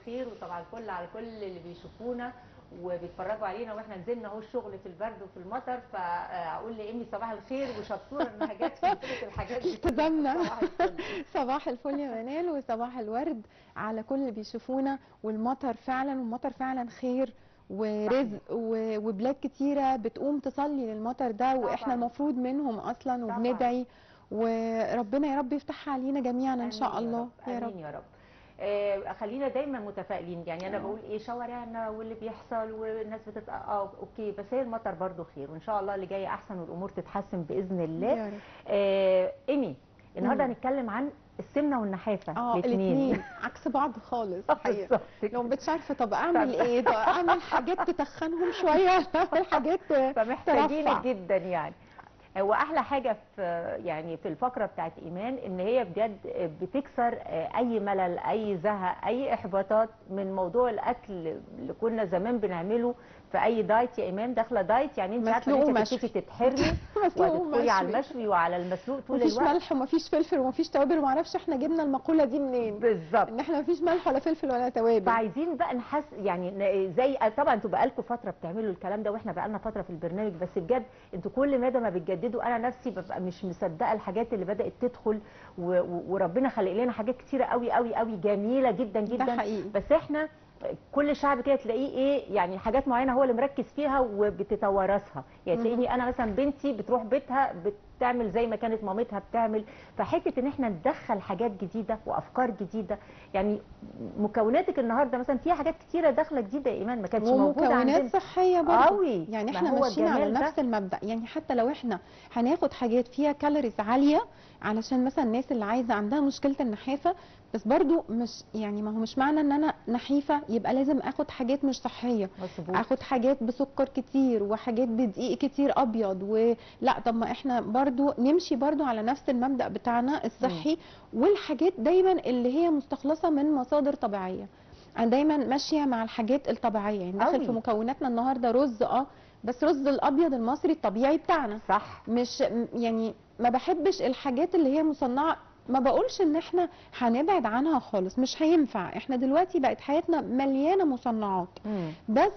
الخير وطبعا الفل على كل اللي بيشوفونا وبيتفرجوا علينا واحنا نزلنا اهو الشغل في البرد وفي المطر فاقول لايمي صباح الخير وشطوره انها جت في سيره الحاجات دي التزمنا. صباح الفل. صباح الفل يا منال وصباح الورد على كل اللي بيشوفونا والمطر فعلا والمطر فعلا خير ورزق و- وبلاد كتيره بتقوم تصلي للمطر ده واحنا طبعاً. المفروض منهم اصلا طبعاً. وبندعي وربنا يا رب يفتحها علينا جميعا ان شاء آمين الله يا رب, آمين يا رب. آه خلينا دايما متفائلين يعني انا آه. بقول ايه شوارعنا واللي بيحصل والناس بتت اه اوكي بس هي المطر برضو خير وان شاء الله اللي جاي احسن والامور تتحسن باذن الله يا رب آه ايمي النهارده مم. هنتكلم عن السمنه والنحافه اه الاثنين عكس بعض خالص الحقيقه بالظبط لو مش عارفه طب اعمل ايه طب اعمل حاجات تتخنهم شويه اعمل حاجات فمحتاجينك ترفع. جدا يعني واحلى حاجه في يعني في الفقره بتاعت ايمان ان هي بجد بتكسر اي ملل اي زهق اي احباطات من موضوع الاكل اللي كنا زمان بنعمله في اي دايت يا ايمان داخله دايت يعني انت عارفه مسلوق ان انت ومشوي. تبتدي تتحرمي مسلوق وهتدخلي على ومشوي. المشوي وعلى المسلوق طول مفيش الوقت ملح ومفيش فلفل ومفيش توابل ومعرفش احنا جبنا المقوله دي منين بالظبط ان احنا مفيش ملح ولا فلفل ولا توابل فعايزين بقى نحس يعني ن- زي طبعا انتوا بقالكم فتره بتعملوا الكلام ده واحنا بقالنا فتره في البرنامج بس بجد انتوا كل مدى ما بتجددوا انا نفسي ببقى مش مصدقه الحاجات اللي بدات تدخل و- و- وربنا خلق لنا حاجات كتيره قوي قوي قوي جميله جدا ده جدا حقيقي بس احنا كل شعب كده تلاقيه ايه يعني حاجات معينه هو اللي مركز فيها وبتتوارثها يعني مم. تلاقيني انا مثلا بنتي بتروح بيتها بتعمل زي ما كانت مامتها بتعمل فحته ان احنا ندخل حاجات جديده وافكار جديده يعني مكوناتك النهارده مثلا فيها حاجات كتيره داخله جديده يا ايمان ما كانتش موجوده ومكونات عندنا صحيه برضه قوي يعني ما احنا هو ماشيين على الجمال ده. نفس المبدا يعني حتى لو احنا هناخد حاجات فيها كالوريز عاليه علشان مثلا الناس اللي عايزه عندها مشكله النحافه بس برضو مش يعني ما هو مش معنى ان انا نحيفه يبقى لازم اخد حاجات مش صحيه مظبوط اخد حاجات بسكر كتير وحاجات بدقيق كتير ابيض ولا طب ما احنا برضو نمشي برضو على نفس المبدا بتاعنا الصحي والحاجات دايما اللي هي مستخلصه من مصادر طبيعيه انا دايما ماشيه مع الحاجات الطبيعيه يعني داخل أوي. في مكوناتنا النهارده رز اه بس رز الابيض المصري الطبيعي بتاعنا صح مش م- يعني ما بحبش الحاجات اللي هي مصنعه ما بقولش ان احنا هنبعد عنها خالص مش هينفع احنا دلوقتي بقت حياتنا مليانه مصنعات مم. بس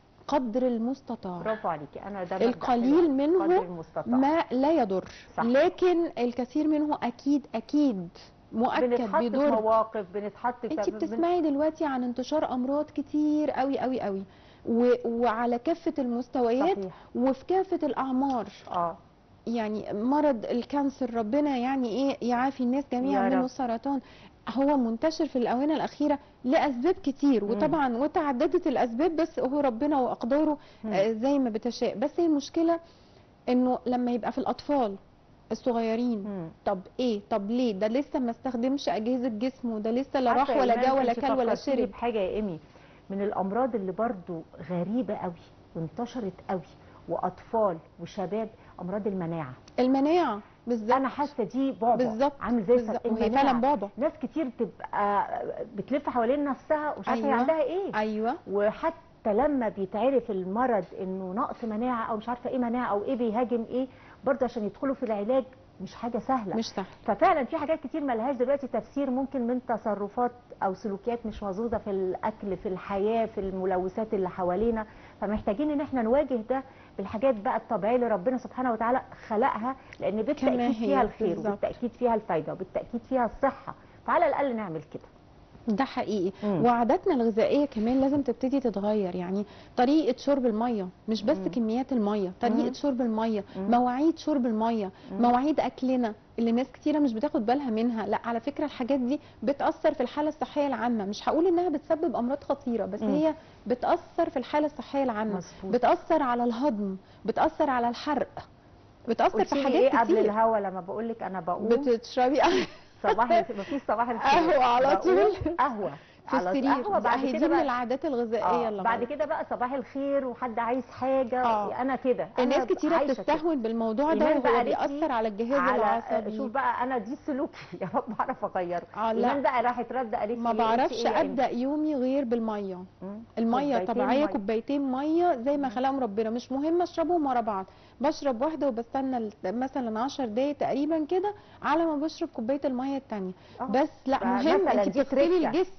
قدر المستطاع برافو عليكي انا ده مبدأ القليل حلو. منه قدر المستطاع ما لا يضر صح. لكن الكثير منه اكيد اكيد مؤكد بنتحط في بيضر مواقف بنتحط في انت بن- بتسمعي دلوقتي عن انتشار امراض كتير قوي قوي قوي و... وعلى كافه المستويات صحيح وفي كافه الاعمار اه يعني مرض الكانسر ربنا يعني ايه يعافي الناس جميعا يا منه رب. السرطان هو منتشر في الاونه الاخيره لاسباب كتير مم. وطبعا وتعددت الاسباب بس هو ربنا واقداره مم. آه، زي ما بتشاء بس هي المشكله انه لما يبقى في الاطفال الصغيرين مم. طب ايه طب ليه ده لسه ما استخدمش اجهزه جسمه ده لسه لا راح عارفة يا ولا إيمان، جا ولا أنت كل ولا فكرتيني شرب بحاجه يا ايمي من الامراض اللي برضو غريبه قوي وانتشرت قوي واطفال وشباب امراض المناعه المناعه بالظبط انا حاسه دي بعبع بالظبط عامل زي بالظبط. السر- وهي المناعة. فعلا بابا ناس كتير بتبقى بتلف حوالين نفسها ومش عارفه هي أيوة. عندها ايه ايوه وحتى لما بيتعرف المرض انه نقص مناعه او مش عارفه ايه مناعه او ايه بيهاجم ايه برضه عشان يدخلوا في العلاج مش حاجه سهله مش سهل ففعلا في حاجات كتير ملهاش دلوقتي تفسير ممكن من تصرفات او سلوكيات مش مظبوطه في الاكل في الحياه في الملوثات اللي حوالينا فمحتاجين ان احنا نواجه ده بالحاجات بقى الطبيعيه اللي ربنا سبحانه وتعالى خلقها لان كما بالتاكيد هي فيها الخير بالظبط. وبالتاكيد فيها الفايده وبالتاكيد فيها الصحه فعلى الاقل نعمل كده ده حقيقي مم. وعاداتنا الغذائيه كمان لازم تبتدي تتغير يعني طريقه شرب الميه مش بس مم. كميات الميه طريقه مم. شرب الميه مم. مواعيد شرب الميه مم. مواعيد اكلنا اللي ناس كتيره مش بتاخد بالها منها لا على فكره الحاجات دي بتاثر في الحاله الصحيه العامه مش هقول انها بتسبب امراض خطيره بس مم. هي بتاثر في الحاله الصحيه العامه مظبوط بتاثر على الهضم بتاثر على الحرق بتاثر في قلتيلي حاجات ايه قبل كتير الهوا لما بقول لك انا بقوم بتشربي صباح مفيش صباح الخير قهوة على بقوم طول. قهوه في على السرير قهوه بعد هي كده دي من بقى العادات الغذائيه آه اللي بعد غلط. كده بقى صباح الخير وحد عايز حاجه آه. انا كده أنا الناس كتيرة عايشة كده. بتستهون بالموضوع ده إيمان بقى وهو قالت لي بيأثر على الجهاز على العصبي شوف بقى انا دي سلوكي يا رب اعرف اغيره اه ايمان لا بقى راحت رد قالت ما لي إيه؟ بعرفش إيه يا إيمان؟ ابدا يومي غير بالميه مم. الميه كوبايتين طبيعيه مية. كوبايتين ميه زي ما مم. خلقهم ربنا مش مهم اشربهم ورا بعض بشرب واحده وبستنى ال- مثلا 10 دقايق تقريبا كده على ما بشرب كوبايه الميه الثانيه آه. بس لا فمثلاً مهم انت دي بتغسلي تركة. الجسم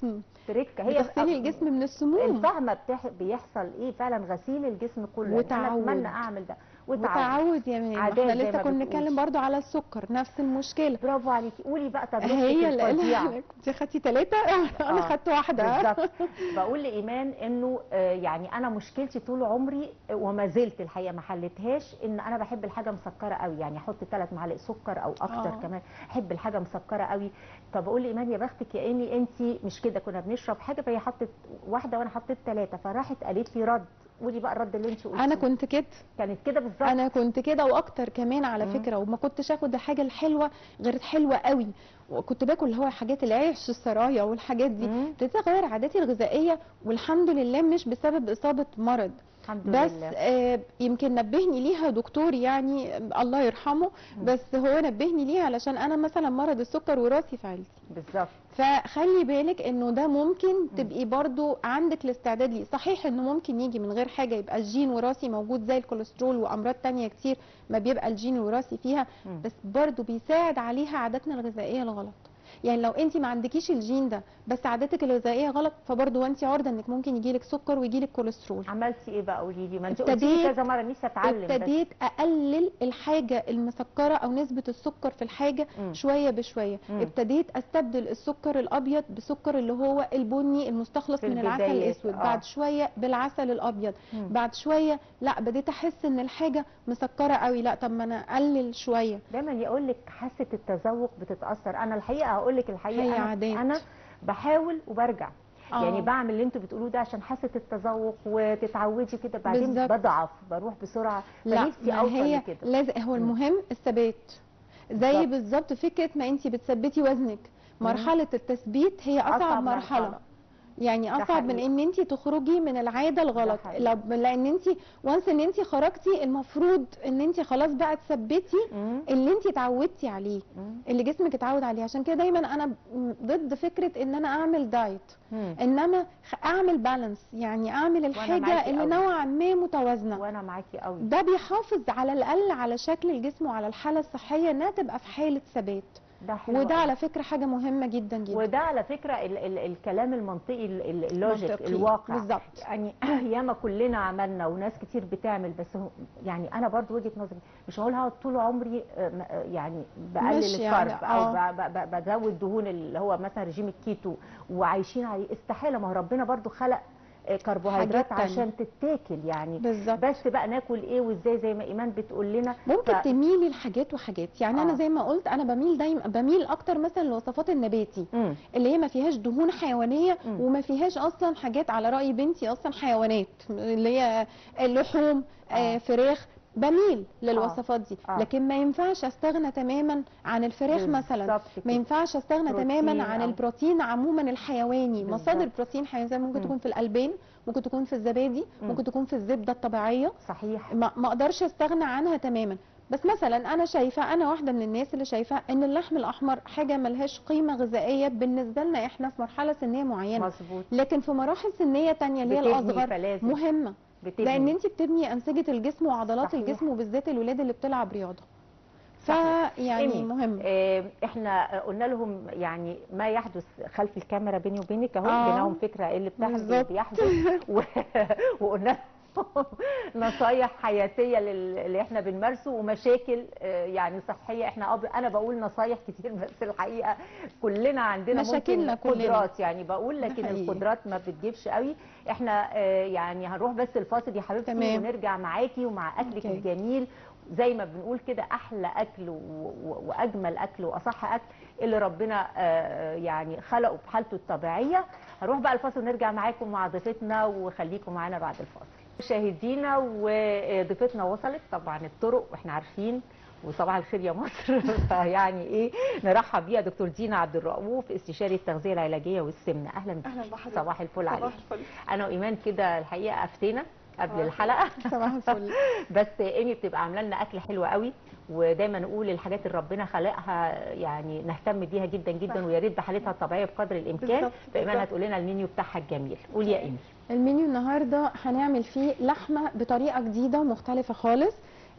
تركه هي بتغسلي الجسم من السموم الفهمه بتح... بيحصل ايه فعلا غسيل الجسم كله يعني انا وتعود. اتمنى اعمل ده وتعود وتعود يا ميريم عادات احنا زي لسه ما كنا بتقولي. بنتكلم برضو على السكر نفس المشكله برافو عليكي قولي بقى تجربتك هي اللي الفظيعه انت خدتي ثلاثه انا آه، خدت واحده بالظبط بقول لايمان انه آه، يعني انا مشكلتي طول عمري آه، وما زلت الحقيقه ما حلتهاش ان انا بحب الحاجه مسكره قوي يعني احط ثلاث معالق سكر او اكتر آه. كمان احب الحاجه مسكره قوي فبقول لايمان يا بختك يا ايمي انت مش كده كنا بنشرب حاجه فهي حطت واحده وانا حطيت ثلاثه فراحت قالت لي رد قولي بقى الرد اللي انت قلتيه انا كنت كده كانت كده بالظبط انا كنت كده واكتر كمان على مم. فكره وما كنتش اخد الحاجه الحلوه غير حلوه قوي وكنت باكل اللي هو حاجات العيش السرايا والحاجات دي مم. ابتديت اغير عاداتي الغذائيه والحمد لله مش بسبب اصابه مرض الحمد بس لله آه يمكن نبهني ليها دكتور يعني آه، الله يرحمه مم. بس هو نبهني ليها علشان انا مثلا مرض السكر وراثي في عيلتي بالظبط فخلي بالك انه ده ممكن تبقي برضو عندك الاستعداد ليه صحيح انه ممكن يجي من غير حاجه يبقى الجين وراثي موجود زي الكوليسترول وامراض تانية كتير ما بيبقى الجين الوراثي فيها مم. بس برضو بيساعد عليها عاداتنا الغذائيه الغلط يعني لو انت ما عندكيش الجين ده بس عاداتك الغذائيه غلط فبرضو انت عرضه انك ممكن يجيلك سكر ويجيلك كوليسترول عملتي ايه بقى قولي لي ما انت قلتي لي ابتديت- كذا مره نفسي اتعلم بس ابتديت اقلل الحاجه المسكره او نسبه السكر في الحاجه مم. شويه بشويه مم. ابتديت استبدل السكر الابيض بسكر اللي هو البني المستخلص في من العسل البدايات، الاسود آه. بعد شويه بالعسل الابيض مم. بعد شويه لا بديت احس ان الحاجه مسكره قوي لا طب ما انا اقلل شويه دايما يقول لك حاسه التذوق بتتاثر انا الحقيقه هقول لك الحقيقه هي أنا, عادات. انا بحاول وبرجع آه. يعني بعمل اللي انتوا بتقولوه ده عشان حاسه التذوق وتتعودي كده بعدين بالظبط. بضعف بروح بسرعه لا فنفسي ما اوصل هي لكده لازم هو المهم الثبات زي بالظبط. بالظبط فكره ما انت بتثبتي وزنك مرحله التثبيت هي اصعب, أصعب مرحله, مرحلة. يعني ده اصعب من حقيقي. ان انت تخرجي من العاده الغلط حقيقي. لو لان انت وانس ان انت خرجتي المفروض ان انت خلاص بقى تثبتي مم. اللي انت اتعودتي عليه مم. اللي جسمك اتعود عليه عشان كده دايما انا ب- ضد فكره ان انا اعمل دايت مم. انما خ- اعمل بالانس يعني اعمل الحاجه معاكي اللي قوي. نوعا ما متوازنه وانا معاكي قوي ده بيحافظ على الاقل على شكل الجسم وعلى الحاله الصحيه انها تبقى في حاله ثبات ده حلو وده قوي. على فكره حاجه مهمه جدا جدا وده على فكره ال ال الكلام المنطقي ال- ال- اللوجيك منطقي. الواقع بالظبط. يعني ياما كلنا عملنا وناس كتير بتعمل بس هو يعني انا برضو وجهه نظري مش هقول هقعد طول عمري آه، م- آه، يعني بقلل مش يعني، الكارب او آه. ب- ب- ب- بزود دهون اللي هو مثلا رجيم الكيتو وعايشين عليه استحاله ما هو ربنا برضو خلق آه، كربوهيدرات حاجات تانية. عشان تتاكل يعني بالظبط بس بقى ناكل ايه وازاي زي ما ايمان بتقول لنا ممكن ف- تميلي لحاجات وحاجات يعني آه. انا زي ما قلت انا بميل دايما بميل اكتر مثلا للوصفات النباتي مم. اللي هي ما فيهاش دهون حيوانيه مم. وما فيهاش اصلا حاجات على راي بنتي اصلا حيوانات اللي هي اللحوم آه. آه. فراخ بميل للوصفات دي آه. لكن ما ينفعش استغنى تماما عن الفراخ مثلا بالظبط ما كده. ينفعش استغنى بروتين تماما عن أو- البروتين عموما الحيواني بالظبط. مصادر بروتين حيواني ممكن مم. تكون في الالبان ممكن تكون في الزبادي مم. ممكن تكون في الزبده الطبيعيه صحيح ما ما اقدرش استغنى عنها تماما بس مثلا انا شايفه انا واحده من الناس اللي شايفه ان اللحم الاحمر حاجه ملهاش قيمه غذائيه بالنسبه لنا احنا في مرحله سنيه معينه مظبوط لكن في مراحل سنيه تانية اللي هي بتبني الاصغر فلازم. مهمه بتبني. لان انت بتبني انسجه الجسم وعضلات صحيح. الجسم وبالذات الولاد اللي بتلعب رياضه صحيح. فيعني إيمي، مهم آه، احنا قلنا لهم يعني ما يحدث خلف الكاميرا بيني وبينك اهو آه. اديناهم فكره ايه اللي بتحدث بالظبط. بيحدث و... وقلنا لهم نصايح حياتيه لل- اللي احنا بنمارسه ومشاكل آه، يعني صحيه احنا أب... انا بقول نصايح كتير بس الحقيقه كلنا عندنا مشاكلنا ممكن كلنا. قدرات يعني بقول ده لكن حقيقي. القدرات ما بتجيبش قوي احنا آه، يعني هنروح بس الفاصل يا حبيبتي تمام. ونرجع معاكي ومع اكلك أوكي. الجميل زي ما بنقول كده احلى اكل و- و- واجمل اكل واصح اكل اللي ربنا آه، يعني خلقه بحالته الطبيعيه هنروح بقى الفاصل ونرجع معاكم مع ضيفتنا وخليكم معانا بعد الفاصل مشاهدينا وضيفتنا وصلت طبعا الطرق واحنا عارفين وصباح الخير يا مصر فيعني ايه نرحب بيها دكتور دينا عبد الرؤوف استشاري التغذيه العلاجيه والسمنه اهلا بك اهلا بحضرتك صباح الفل عليك صباح الفل انا وايمان كده الحقيقه افتينا قبل صباح الحلقه صباح الفل بس ايمي بتبقى عامله لنا اكل حلو قوي ودايما نقول الحاجات اللي ربنا خلقها يعني نهتم بيها جدا جدا صح. ويا ريت بحالتها الطبيعيه بقدر الامكان بالظبط، فايمان بالظبط. هتقول لنا المنيو بتاعها الجميل قولي يا ايمي المنيو النهارده هنعمل فيه لحمه بطريقه جديده ومختلفه خالص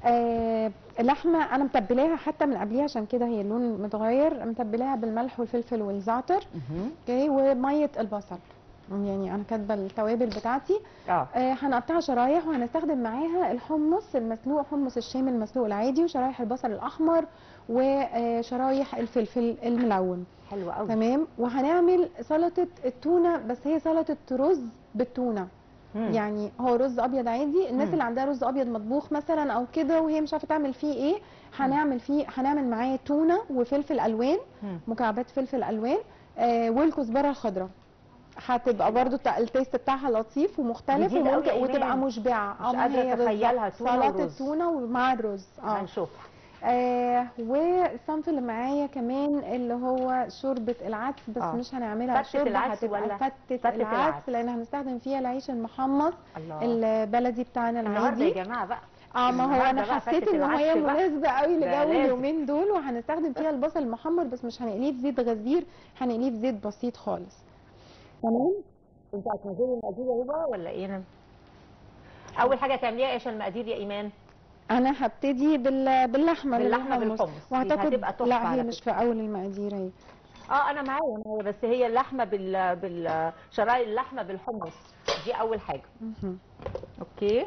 آه اللحمه انا متبلاها حتى من قبليها عشان كده هي اللون متغير متبلاها بالملح والفلفل والزعتر اوكي وميه البصل يعني انا كاتبه التوابل بتاعتي اه آه، هنقطعها شرايح وهنستخدم معاها الحمص المسلوق حمص الشام المسلوق العادي وشرايح البصل الاحمر وشرايح الفلفل الملون حلو قوي تمام وهنعمل سلطه التونه بس هي سلطه رز بالتونه مم. يعني هو رز ابيض عادي الناس مم. اللي عندها رز ابيض مطبوخ مثلا او كده وهي مش عارفه تعمل فيه ايه هنعمل فيه هنعمل معاه تونه وفلفل الوان مم. مكعبات فلفل الوان آه والكزبره الخضراء هتبقى برضو الت- التيست بتاعها لطيف ومختلف جديدة أوي وممكن يا إيمان. وتبقى مشبعه مش ما قادرة هي أتخيلها بالظبط. تونة سلطه ورز. تونه ومع الرز اه هنشوفها آه والصنف اللي معايا كمان اللي هو شوربه العدس بس آه. مش هنعملها فتة شوربه العدس هتبقى ولا فتة, فتة العدس, العدس؟ لان هنستخدم فيها العيش المحمص الله البلدي بتاعنا النهارده يا العادي جماعه بقى اه ما هو النهاردة انا بقى حسيت فتة ان هي العدس بقى. مناسبه قوي ده لجو لازم. اليومين دول وهنستخدم فيها البصل المحمر بس مش هنقليه في زيت غزير هنقليه في زيت بسيط خالص تمام انت هتنزلي المقادير يا هبه ولا ايه انا اول حاجه تعمليها ايش المقادير يا ايمان انا هبتدي بال... باللحمه باللحمة بالحمص. بالحمص. دي واعتقد هتبقى تحفة لا على هي مش فكرة. في اول المقادير اهي اه انا معايا معايا بس هي اللحمه بال بال شرايح اللحمه بالحمص دي اول حاجه مهم. اوكي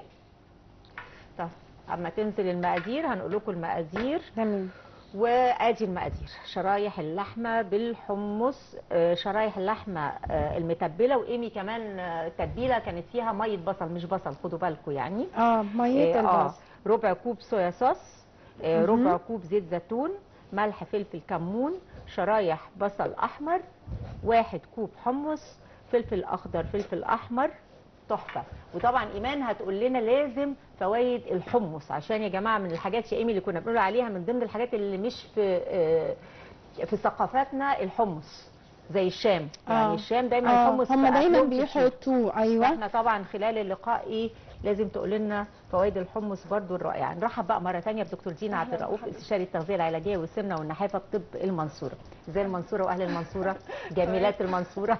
طب اما تنزل المقادير هنقول لكم المقادير تمام وادي المقادير شرايح اللحمه بالحمص آه، شرايح اللحمه آه، المتبله وايمي كمان آه، تتبيله كانت فيها ميه بصل مش بصل خدوا بالكم يعني اه ميه آه، البصل ربع كوب صويا صوص آه، مهم. ربع كوب زيت زيتون ملح فلفل كمون شرايح بصل احمر واحد كوب حمص فلفل اخضر فلفل احمر تحفه وطبعا ايمان هتقول لنا لازم فوائد الحمص عشان يا جماعه من الحاجات يا ايمي اللي كنا بنقول عليها من ضمن الحاجات اللي مش في آه، في ثقافتنا الحمص زي الشام يعني آه. الشام دايما اه الحمص هم في دايما أكلهم كتير. بيحطوه ايوه احنا طبعا خلال اللقاء ايه لازم تقول لنا فوائد الحمص برضو الرائعه نرحب بقى مره ثانيه بدكتور دينا عبد الرؤوف استشاري التغذيه العلاجيه والسمنه والنحافه بطب المنصوره زي المنصوره واهل المنصوره جميلات المنصوره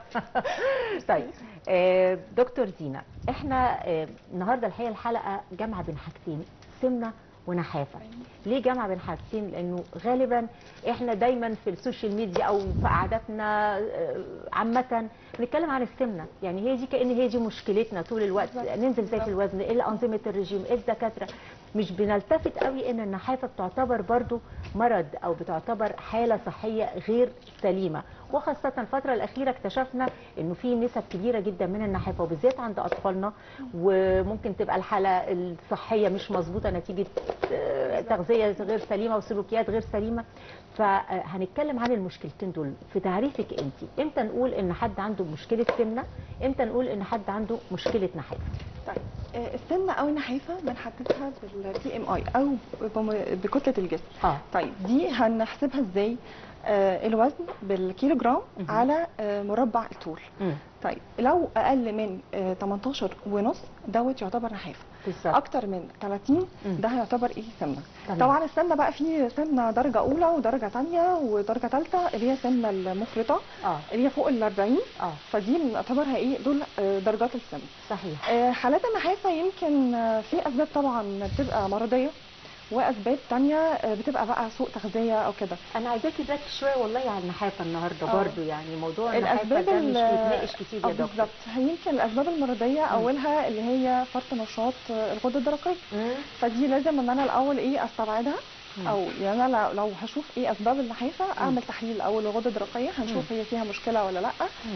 طيب آه، دكتور دينا احنا آه، النهارده الحقيقه الحلقه جامعه بين حاجتين سمنه ونحافه ليه جامعه بين حاجتين لانه غالبا احنا دايما في السوشيال ميديا او في قعداتنا آه، عامه بنتكلم عن السمنه يعني هي دي كان هي دي مشكلتنا طول الوقت ننزل زي في الوزن ايه انظمه الرجيم ايه الدكاتره مش بنلتفت قوي ان النحافه بتعتبر برضو مرض او بتعتبر حاله صحيه غير سليمه وخاصه الفتره الاخيره اكتشفنا انه في نسب كبيره جدا من النحافه وبالذات عند اطفالنا وممكن تبقى الحاله الصحيه مش مظبوطه نتيجه آه، تغذيه غير سليمه وسلوكيات غير سليمه فهنتكلم عن المشكلتين دول في تعريفك انت امتى نقول ان حد عنده مشكله سمنه امتى نقول ان حد عنده مشكله نحافه طيب آه، السمنه او النحافه بنحددها بالتي ام اي او بم- بكتله الجسم اه طيب دي هنحسبها ازاي آه الوزن بالكيلو جرام مهم. على آه مربع الطول مم. طيب لو اقل من آه 18 ونص دوت يعتبر نحافه بالظبط اكتر من 30 مم. ده هيعتبر ايه سمنه تمام. طبعا السمنه بقى في سمنه درجه اولى ودرجه ثانيه ودرجه ثالثه اللي هي السمنه المفرطه اه اللي هي فوق ال 40 اه فدي بنعتبرها ايه دول آه، درجات السمنه صحيح آه، حالات النحافه يمكن آه، في اسباب طبعا بتبقى مرضيه واسباب تانية آه، بتبقى بقى سوء تغذيه او كده انا عايزاكي تركز شويه والله على النحافه النهارده آه. برضو يعني موضوع النحافه الاسباب ده مش ال- بيتناقش كتير آه، يا دكتور بالظبط هي يمكن الاسباب المرضيه اولها اللي هي فرط نشاط آه، الغده الدرقيه مم. فدي لازم ان انا الاول ايه استبعدها مم. او يعني انا لو- لو هشوف ايه اسباب النحافه اعمل تحليل الاول للغده الدرقيه هنشوف هي فيها مشكله ولا لا مم.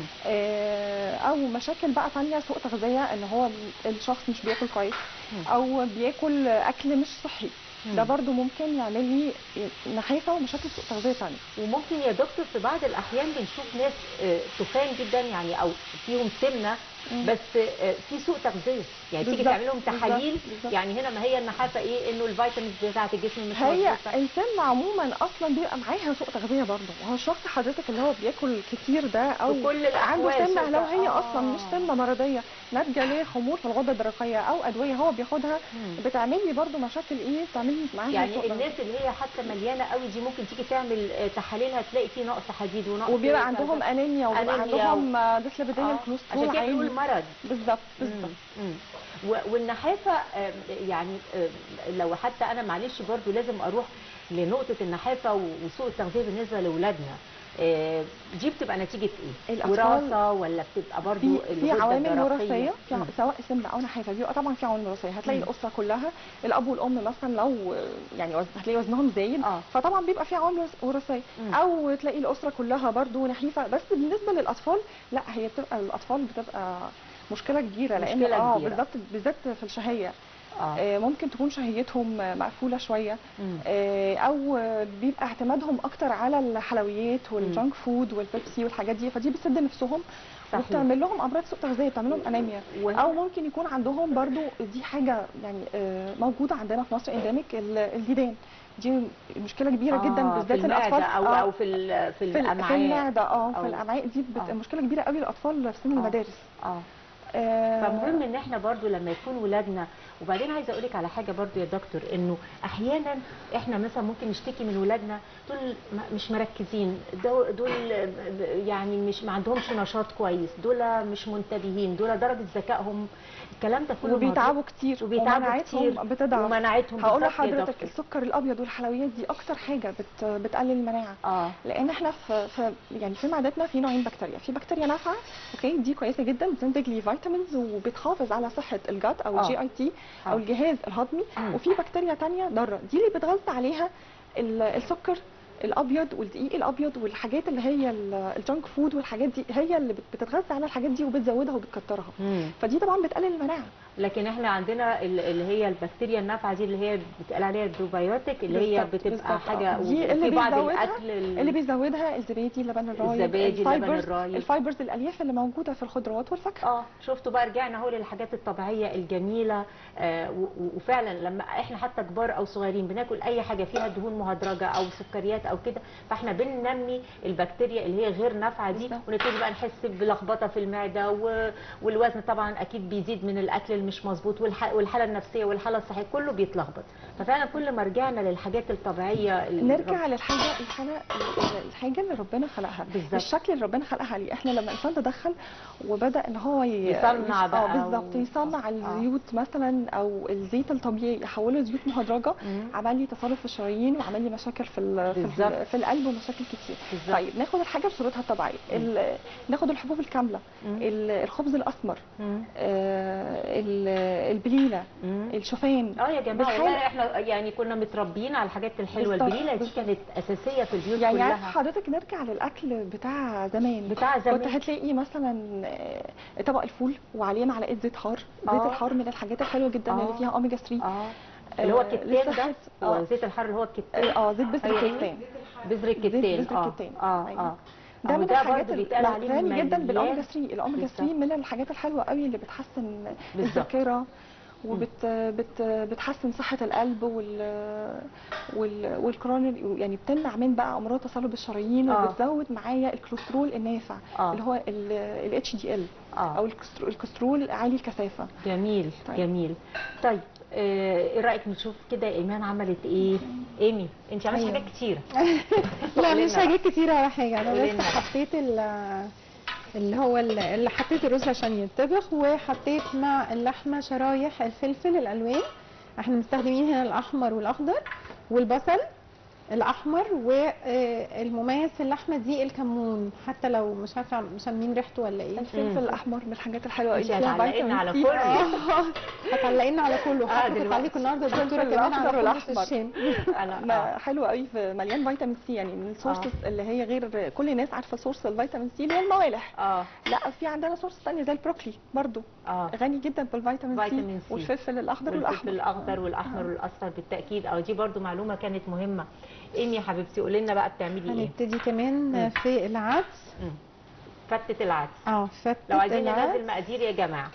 آه، او مشاكل بقى تانية سوء تغذيه ان هو الشخص مش بياكل كويس مم. او بياكل اكل مش صحي ده مم. برضو ممكن يعمل لي نحافه ومشاكل سوء تغذيه تانية وممكن يا دكتور في بعض الاحيان بنشوف ناس آه، تخان جدا يعني او فيهم سمنه مم. بس آه، في سوء تغذيه يعني تيجي بالظبط، تعمل لهم بالظبط، تحاليل بالظبط. يعني هنا ما هي النحافه ايه انه الفيتامينز بتاعه الجسم مش هي مظبوطه السمنه عموما اصلا بيبقى معاها سوء تغذيه برضه وهو الشخص حضرتك اللي هو بياكل كتير ده او في كل الأحوال عنده سمنه سوء- لو هي آه. اصلا مش سمنه مرضيه ناتجه لخمول في الغده الدرقيه او ادويه هو بياخدها مم. بتعمل لي برضه مشاكل ايه بتعمل لي معاها يعني سوء تغذية. الناس اللي هي حتى مليانه قوي دي ممكن تيجي تعمل آه، تحاليلها تلاقي فيه نقص حديد ونقص وبيبقى كذا. عندهم انيميا وبيبقى أنيميا عندهم ديسليبيديميا آه، كوليسترول عشان كده عالي بنقول مرض بالظبط بالظبط مم. مم. و- والنحافه آم، يعني آم، لو حتى انا معلش برضو لازم اروح لنقطه النحافه و- وسوء التغذيه بالنسبه لاولادنا آه، دي بتبقى نتيجه ايه الأطفال- وراثه ولا بتبقى برضو في في الغدة عوامل الدرقية؟ وراثيه في ع- مم. سواء سمنه او نحافه بيبقى طبعا في عوامل وراثيه هتلاقي مم. الاسره كلها الاب والام مثلا لو يعني وزن هتلاقي وزنهم زايد اه فطبعا بيبقى في عوامل وراث- وراثيه مم. او تلاقي الاسره كلها برضو نحيفه بس بالنسبه للاطفال لا هي بتبقى الاطفال بتبقى مشكله كبيره لان مشكلة اه كبيرة. بالذات بالذات في الشهيه اه آه، ممكن تكون شهيتهم مقفوله شويه مم. آه، او بيبقى اعتمادهم اكتر على الحلويات والجانك فود والبيبسي والحاجات دي فدي بتسد نفسهم صحيح. وبتعمل لهم امراض سوء تغذيه بتعمل لهم انيميا وهنا- او ممكن يكون عندهم برضو دي حاجه يعني آه، موجوده عندنا في مصر انديميك الديدان دي مشكله كبيره جدا آه، بالذات في الاطفال المعدة او آه، او في ال- في في ال- الامعاء في المعده اه أو- في الامعاء دي بت... آه. مشكله كبيره قوي للاطفال في سن آه. المدارس اه آه، فمهم ان احنا برضو لما يكون ولادنا وبعدين عايزه اقول لك على حاجه برضو يا دكتور انه احيانا احنا مثلا ممكن نشتكي من ولادنا دول م- مش مركزين دول, دول يعني مش ما عندهمش نشاط كويس دول مش منتبهين دول درجه ذكائهم الكلام ده كله وبيتعبوا كتير وبيتعبوا ومناعتهم كتير بتضعف ومناعتهم هقول بالظبط يا لحضرتك دكتور. السكر الابيض والحلويات دي اكتر حاجه بت... بتقلل المناعه اه لان احنا في, في يعني في معدتنا في نوعين بكتيريا في بكتيريا نافعه اوكي دي كويسه جدا بتنتج لي فيتامينز وبتحافظ على صحه الجات او آه. الجي اي تي او آه. الجهاز الهضمي مم. وفي بكتيريا تانية ضاره دي اللي بتغذى عليها ال- السكر الابيض والدقيق الابيض والحاجات اللي هي ال- الجانك فود والحاجات دي هي اللي بت- بتتغذى على الحاجات دي وبتزودها وبتكترها مم. فدي طبعا بتقلل المناعه لكن احنا عندنا ال- اللي هي البكتيريا النافعه دي اللي هي بتقال عليها البروبايوتيك اللي هي بالظبط، بتبقى بالظبط، حاجه آه. دي اللي في بعض بيزودها- الاكل ال- اللي بيزودها الزبادي اللبن الرايب الزبادي، اللبن الفايبرز الرايب. الفايبرز الالياف اللي موجوده في الخضروات والفاكهه اه شفتوا بقى رجعنا اهو للحاجات الطبيعيه الجميله آه و- و- وفعلا لما احنا حتى كبار او صغيرين بناكل اي حاجه فيها دهون مهدرجه او سكريات او كده فاحنا بننمي البكتيريا اللي هي غير نافعه دي بالظبط. ونبتدي بقى نحس بلخبطه في المعده و... والوزن طبعا اكيد بيزيد من الاكل اللي مش مظبوط والح... والحاله النفسيه والحاله الصحيه كله بيتلخبط ففعلا كل ما رجعنا للحاجات الطبيعيه اللي نرجع للحاجه الحاجه الحاجه اللي ربنا خلقها بالظبط. الشكل اللي ربنا خلقها عليه احنا لما الانسان تدخل وبدا ان هو ي... يصنع يص- بقى اه بالظبط و- يصنع آه. الزيوت مثلا او الزيت الطبيعي يحوله لزيوت مهدرجه مم. عمل لي تصلب في الشرايين وعمل لي مشاكل في ال... في, بالظبط. ال... في القلب ومشاكل كتير بالظبط. طيب ناخد الحاجه بصورتها الطبيعيه ال... ناخد الحبوب الكامله مم. ال- الخبز الاسمر مم. آه، ال- البليله مم. الشوفان اه يا جماعه بالحال- والله احنا يعني كنا متربيين على الحاجات الحلوه بالظبط، البليله دي بالظبط. كانت اساسيه في البيوت يعني عارف كلها حضرتك نرجع للاكل بتاع زمان بتاع زمان. كنت هتلاقي مثلا آه، طبق الفول وعليه معلقه زيت حار زيت آه. الحار من الحاجات الحلوه جدا آه. اللي فيها اوميجا 3 اه اللي هو آه، الكتان لسه ده حت- هو آه. زيت الحر اللي هو الكتان اه زيت بذر أيوة. الكتان بذر الكتان بذر اه الكتان. اه أيوة. اه ده أهو من ده الحاجات برضه بيتقال عليه غني جدا مليان. بالاوميجا 3 الاوميجا بالظبط. 3 من الحاجات الحلوه قوي اللي بتحسن بالظبط. الذاكره وبت بت بتحسن صحه القلب وال وال والكرون يعني بتمنع من بقى امراض تصلب الشرايين آه. وبتزود معايا الكوليسترول النافع آه. اللي هو الاتش دي ال اه او الكسترو- الكوليسترول عالي الكثافه جميل طيب. جميل طيب آه، ايه رايك نشوف كده ايمان عملت ايه ايمي انت عملتي أيوة. حاجات كتيره لا قولي مش لنا حاجات كتيرة ولا حاجة قولي أنا بس لنا. حطيت ال- اللي هو ال- اللي حطيت الرز عشان ينطبخ وحطيت مع اللحمة شرايح الفلفل الألوان احنا مستخدمين هنا الأحمر والأخضر والبصل الأحمر والمميز في اللحمة دي الكمون حتى لو مش عارفة شامين ريحته ولا ايه الفلفل الاحمر من الحاجات الحلوه انت اللي فيها هتعلقينا فيتامين على سي. كله اه هتعلقينا على كله حطيت دلوقتي. عليكم النهارده الدكتورة الفلفل كمان على الأخضر كل والأحمر. الشام انا ما آه. حلو قوي في مليان فيتامين سي يعني من السورسز اللي هي غير كل الناس عارفه سورس الفيتامين سي اللي هي الموالح اه لا في عندنا سورس ثانيه زي البروكلي برضو اه غني جدا بالفيتامين فيتامين سي سي. والفلفل الاخضر والفلفل والاحمر الاخضر والاحمر والاصفر بالتاكيد اه دي برضو معلومه كانت مهمه ايمي يا حبيبتي قولي لنا بقى بتعملي ايه هنبتدي كمان مم. في العدس مم. فتة العدس اه فتة لو عايزين العدس. ننزل مقادير يا جماعه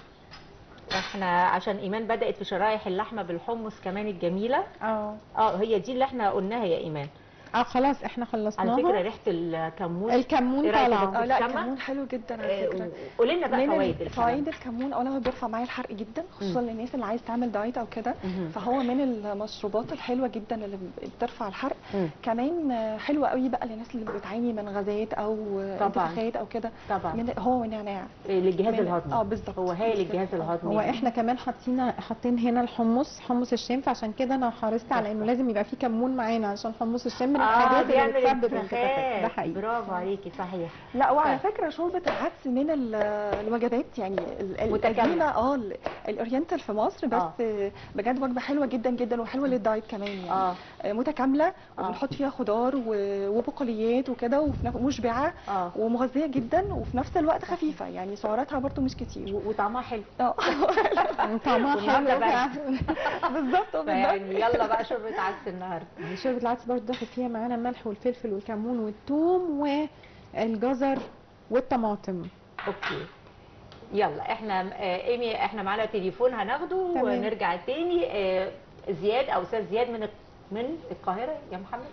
احنا عشان ايمان بدات في شرايح اللحمه بالحمص كمان الجميله اه اه هي دي اللي احنا قلناها يا ايمان اه خلاص احنا خلصناها على فكره ريحه الكمون الكمون إيه رأيك يا طالعه دكتور؟ اه لا السمك؟ الكمون حلو جدا على فكره قولي لنا بقى من فوائد ال- الكمون فوائد الكمون اولا هو بيرفع معايا الحرق جدا خصوصا للناس اللي عايز تعمل دايت او كده مهم. فهو من المشروبات الحلوه جدا اللي بترفع الحرق مم. كمان آه، حلوه قوي بقى للناس اللي بتعاني من غازات او آه، طبعاً. انتفاخات او كده طبعا من هو والنعناع إيه، للجهاز من- الهضمي اه بالظبط هو هايل بالظبط. الجهاز آه. الهضمي هو احنا كمان حاطين حاطين هنا الحمص حمص الشام فعشان كده انا حرصت على انه لازم يبقى فيه كمون معانا عشان حمص الشام الحاجات اللي بيعمل بتسبب انتفاخات ده انتفاخات حقيقي برافو عليكي صحيح لا وعلى طيب. فكره شوربه العدس من ال- الوجبات يعني ال- ال- متكاملة. القديمه اه ال- الاورينتال في مصر بس آه. بجد وجبه حلوه جدا جدا وحلوه للدايت كمان يعني اه آه، متكامله آه. وبنحط فيها خضار و- وبقوليات وكده وفي نف- ومشبعه اه ومغذيه جدا وفي نفس الوقت خفيفه يعني سعراتها برضو مش كتير و- وطعمها حلو اه طعمها والنهارده حلو بقى. بالظبط بالظبط فيعني يلا بقى شوربه عدس النهارده شوربه العدس برضه داخل فيها معانا الملح والفلفل والكمون والثوم والجزر والطماطم اوكي يلا احنا آه، ايمي احنا معانا تليفون هناخده تمام. ونرجع تاني آه، زياد او استاذ زياد من الق- من القاهره يا محمد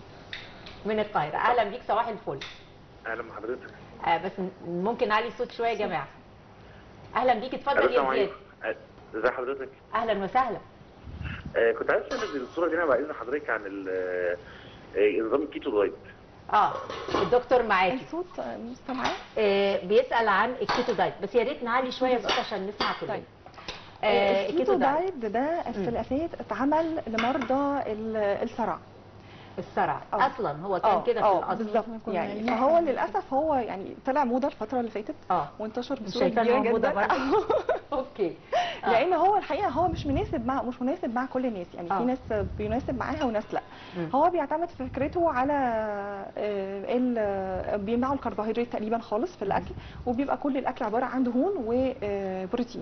من القاهره اهلا بيك صباح الفل اهلا بحضرتك آه بس م- ممكن نعلي الصوت شويه يا جماعه اهلا بيك اتفضل السلام يا زياد عليكم آه، ازي حضرتك اهلا وسهلا آه كنت عايز اسال الدكتوره دينا بعد اذن حضرتك عن ال- آه، آه، نظام الكيتو دايت اه الدكتور معاكي الصوت آه، مش سامعاه آه بيسال عن الكيتو دايت بس يا ريت نعلي شويه الصوت عشان نسمع كلنا طيب. آه الكيتو دايت ده في مم. الاساس اتعمل لمرضى ال- الصرع الصرع آه. اصلا هو كان اه كده في اه الاصل بالظبط كنا يعني قايلين فهو حاجة للاسف هو يعني طلع موضه الفتره اللي فاتت اه وانتشر مش بصوره شايفاه كبيره إن هو موضة جدا برضه؟ اوكي آه. لان هو الحقيقه هو مش مناسب مع مش مناسب مع كل الناس يعني آه. في ناس بيناسب معاها وناس لا مم. هو بيعتمد في فكرته على آه، ال- بيمنعوا الكربوهيدرات تقريبا خالص في الاكل وبيبقى كل الاكل عباره عن دهون وبروتين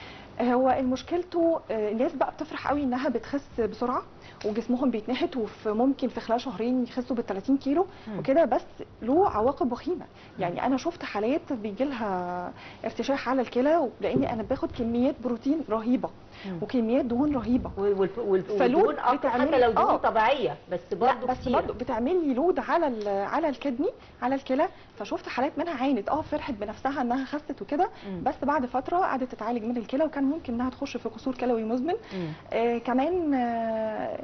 هو مشكلته آه، الناس بقى بتفرح قوي انها بتخس بسرعه وجسمهم بيتنحت وفي ممكن في خلال شهرين يخسوا بال 30 كيلو مم. وكده بس له عواقب وخيمه يعني انا شفت حالات بيجي لها ارتشاح على الكلى لان انا باخد كميات بروتين رهيبه مم. وكميات دهون رهيبه وال- وال- وال- فلود والدهون اكتر حتى بتعمل- لو دهون آه. طبيعيه بس لا برضه بس كتير برضه بتعمل لي لود على ال- على الكدني على الكلى فشفت حالات منها عانت اه فرحت بنفسها انها خست وكده مم. بس بعد فتره قعدت تتعالج من الكلى وكان ممكن انها تخش في قصور كلوي مزمن مم. آه كمان آه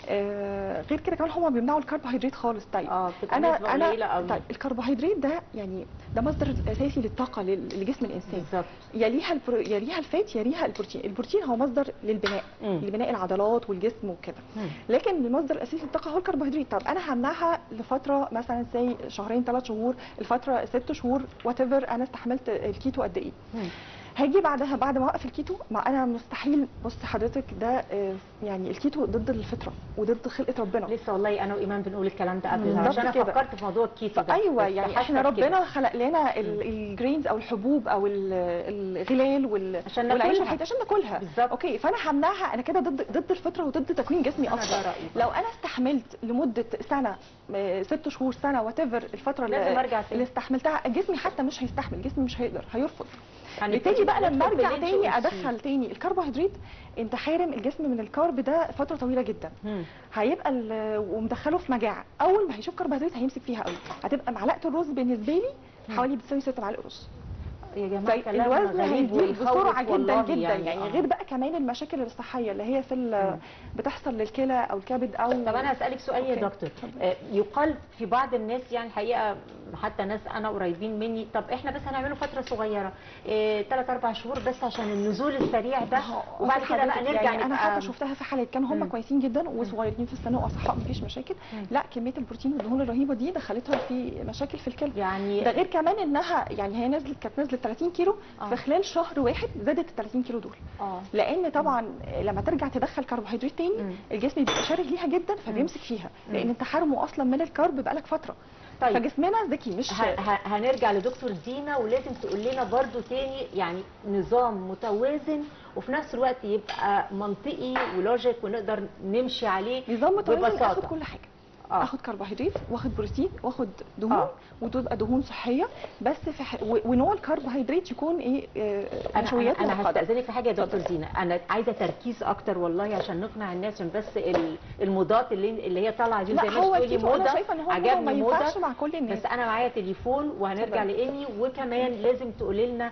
آه غير كده كمان هما بيمنعوا الكربوهيدرات خالص طيب اه بتبقى نسبة انا قليله انا قوي طيب الكربوهيدرات ده يعني ده مصدر اساسي للطاقه لل- لجسم الانسان بالظبط يليها البرو... يليها الفات يليها البروتين البروتين هو مصدر للبناء مم. لبناء العضلات والجسم وكده مم. لكن المصدر الاساسي للطاقه هو الكربوهيدرات طب انا همنعها لفتره مثلا زي شهرين ثلاث شهور الفتره ست شهور وات انا استحملت الكيتو قد ايه مم. هاجي بعدها بعد ما اوقف الكيتو ما انا مستحيل بص حضرتك ده آه، يعني الكيتو ضد الفطره وضد خلقه ربنا لسه والله انا وايمان بنقول الكلام ده قبل بالظبط عشان انا كده. فكرت في موضوع الكيتو ده ايوه بس يعني حاسة احنا بكده. ربنا خلق لنا ال- الجرينز او الحبوب او ال- الغلال وال عشان والعيش ناكلها. والحاجات عشان ناكلها بالظبط. اوكي فانا همنعها انا كده ضد ضد الفطره وضد تكوين جسمي أنا اصلا ده رأيي. لو انا استحملت لمده سنه آه، ست شهور سنه وات الفتره لازم اللي, أرجع تاني. اللي استحملتها جسمي حتى مش هيستحمل جسمي مش هيقدر هيرفض هنبتدي نبتدي بقى لما ندخل في ارجع اللي تاني انت قلتيه. ادخل تاني الكربوهيدرات انت حارم الجسم من الكارب ده فتره طويله جدا مم. هيبقى ال- ومدخله في مجاعه اول ما هيشوف كربوهيدرات هيمسك فيها قوي هتبقى معلقه الرز بالنسبه لي حوالي بتساوي 6 معالق رز يا جماعه طيب كلام الوزن غريب هيزيد ويخوف بسرعه جدا والله جدا يعني, يعني آه. غير بقى كمان المشاكل الصحيه اللي هي في ال- بتحصل للكلى او الكبد او طب انا هسالك سؤال يا أوكي. دكتور آه، يقال في بعض الناس يعني الحقيقه حتى ناس انا قريبين مني طب احنا بس هنعمله فتره صغيره ثلاث اربع شهور بس عشان النزول السريع ده آه، وبعد بصي كده بقى حضرتك نرجع يعني انا نبقى- حتى شفتها في حالات كانوا هم مم. كويسين جدا وصغيرين في السن واصحاء مفيش مشاكل مم. لا كميه البروتين والدهون الرهيبه دي دخلتها في مشاكل في الكلى يعني ده غير كمان انها يعني هي نزلت كانت نزلت 30 كيلو آه. في خلال شهر واحد زادت ال 30 كيلو دول اه لان طبعا لما ترجع تدخل كربوهيدرات تاني مم. الجسم بيبقى شاره ليها جدا فبيمسك فيها مم. لان انت حارمه اصلا من الكرب بقالك فتره طيب فجسمنا ذكي مش ه- ه- هنرجع لدكتور دينا ولازم تقول لنا برضو تاني يعني نظام متوازن وفي نفس الوقت يبقى منطقي ولوجيك ونقدر نمشي عليه نظام متوازن ببساطة. اخد كل حاجه اه اخد كربوهيدرات واخد بروتين واخد دهون آه. وتبقى دهون صحيه بس في ح... و- ونوع الكربوهيدرات يكون ايه آه، انا نشويات انا, أنا مؤقتة. هستاذنك في حاجه يا دكتور دينا انا عايزه تركيز اكتر والله عشان نقنع الناس عشان بس ال- المضاد اللي اللي هي طالعه دي لا زي ما هو تقولي الكيتو انا موضه شايفه ان هو ما عجبني ينفعش موضه مع كل الناس بس انا معايا تليفون وهنرجع اتفضل. لاني وكمان لازم تقولي لنا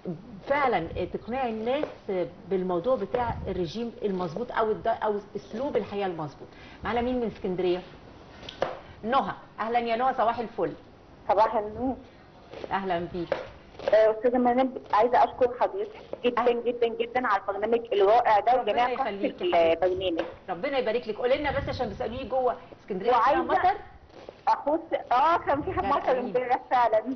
فعلا تقنعي الناس بالموضوع بتاع الرجيم المظبوط او الد- او اسلوب الحياه المظبوط معانا مين من اسكندريه نهى اهلا يا نهى صباح الفل صباح النور اهلا بيك آه، استاذه منال عايزه اشكر حضرتك جدا أهلا. جدا جدا على البرنامج الرائع ده ربنا وجميع قصة يخليكي يا حبيبتي. البرنامج ربنا يبارك لك قولي لنا بس عشان بيسالوني جوه اسكندريه فيها وعايزة مطر اخص اه كان في لا، مطر قريب. امبارح فعلا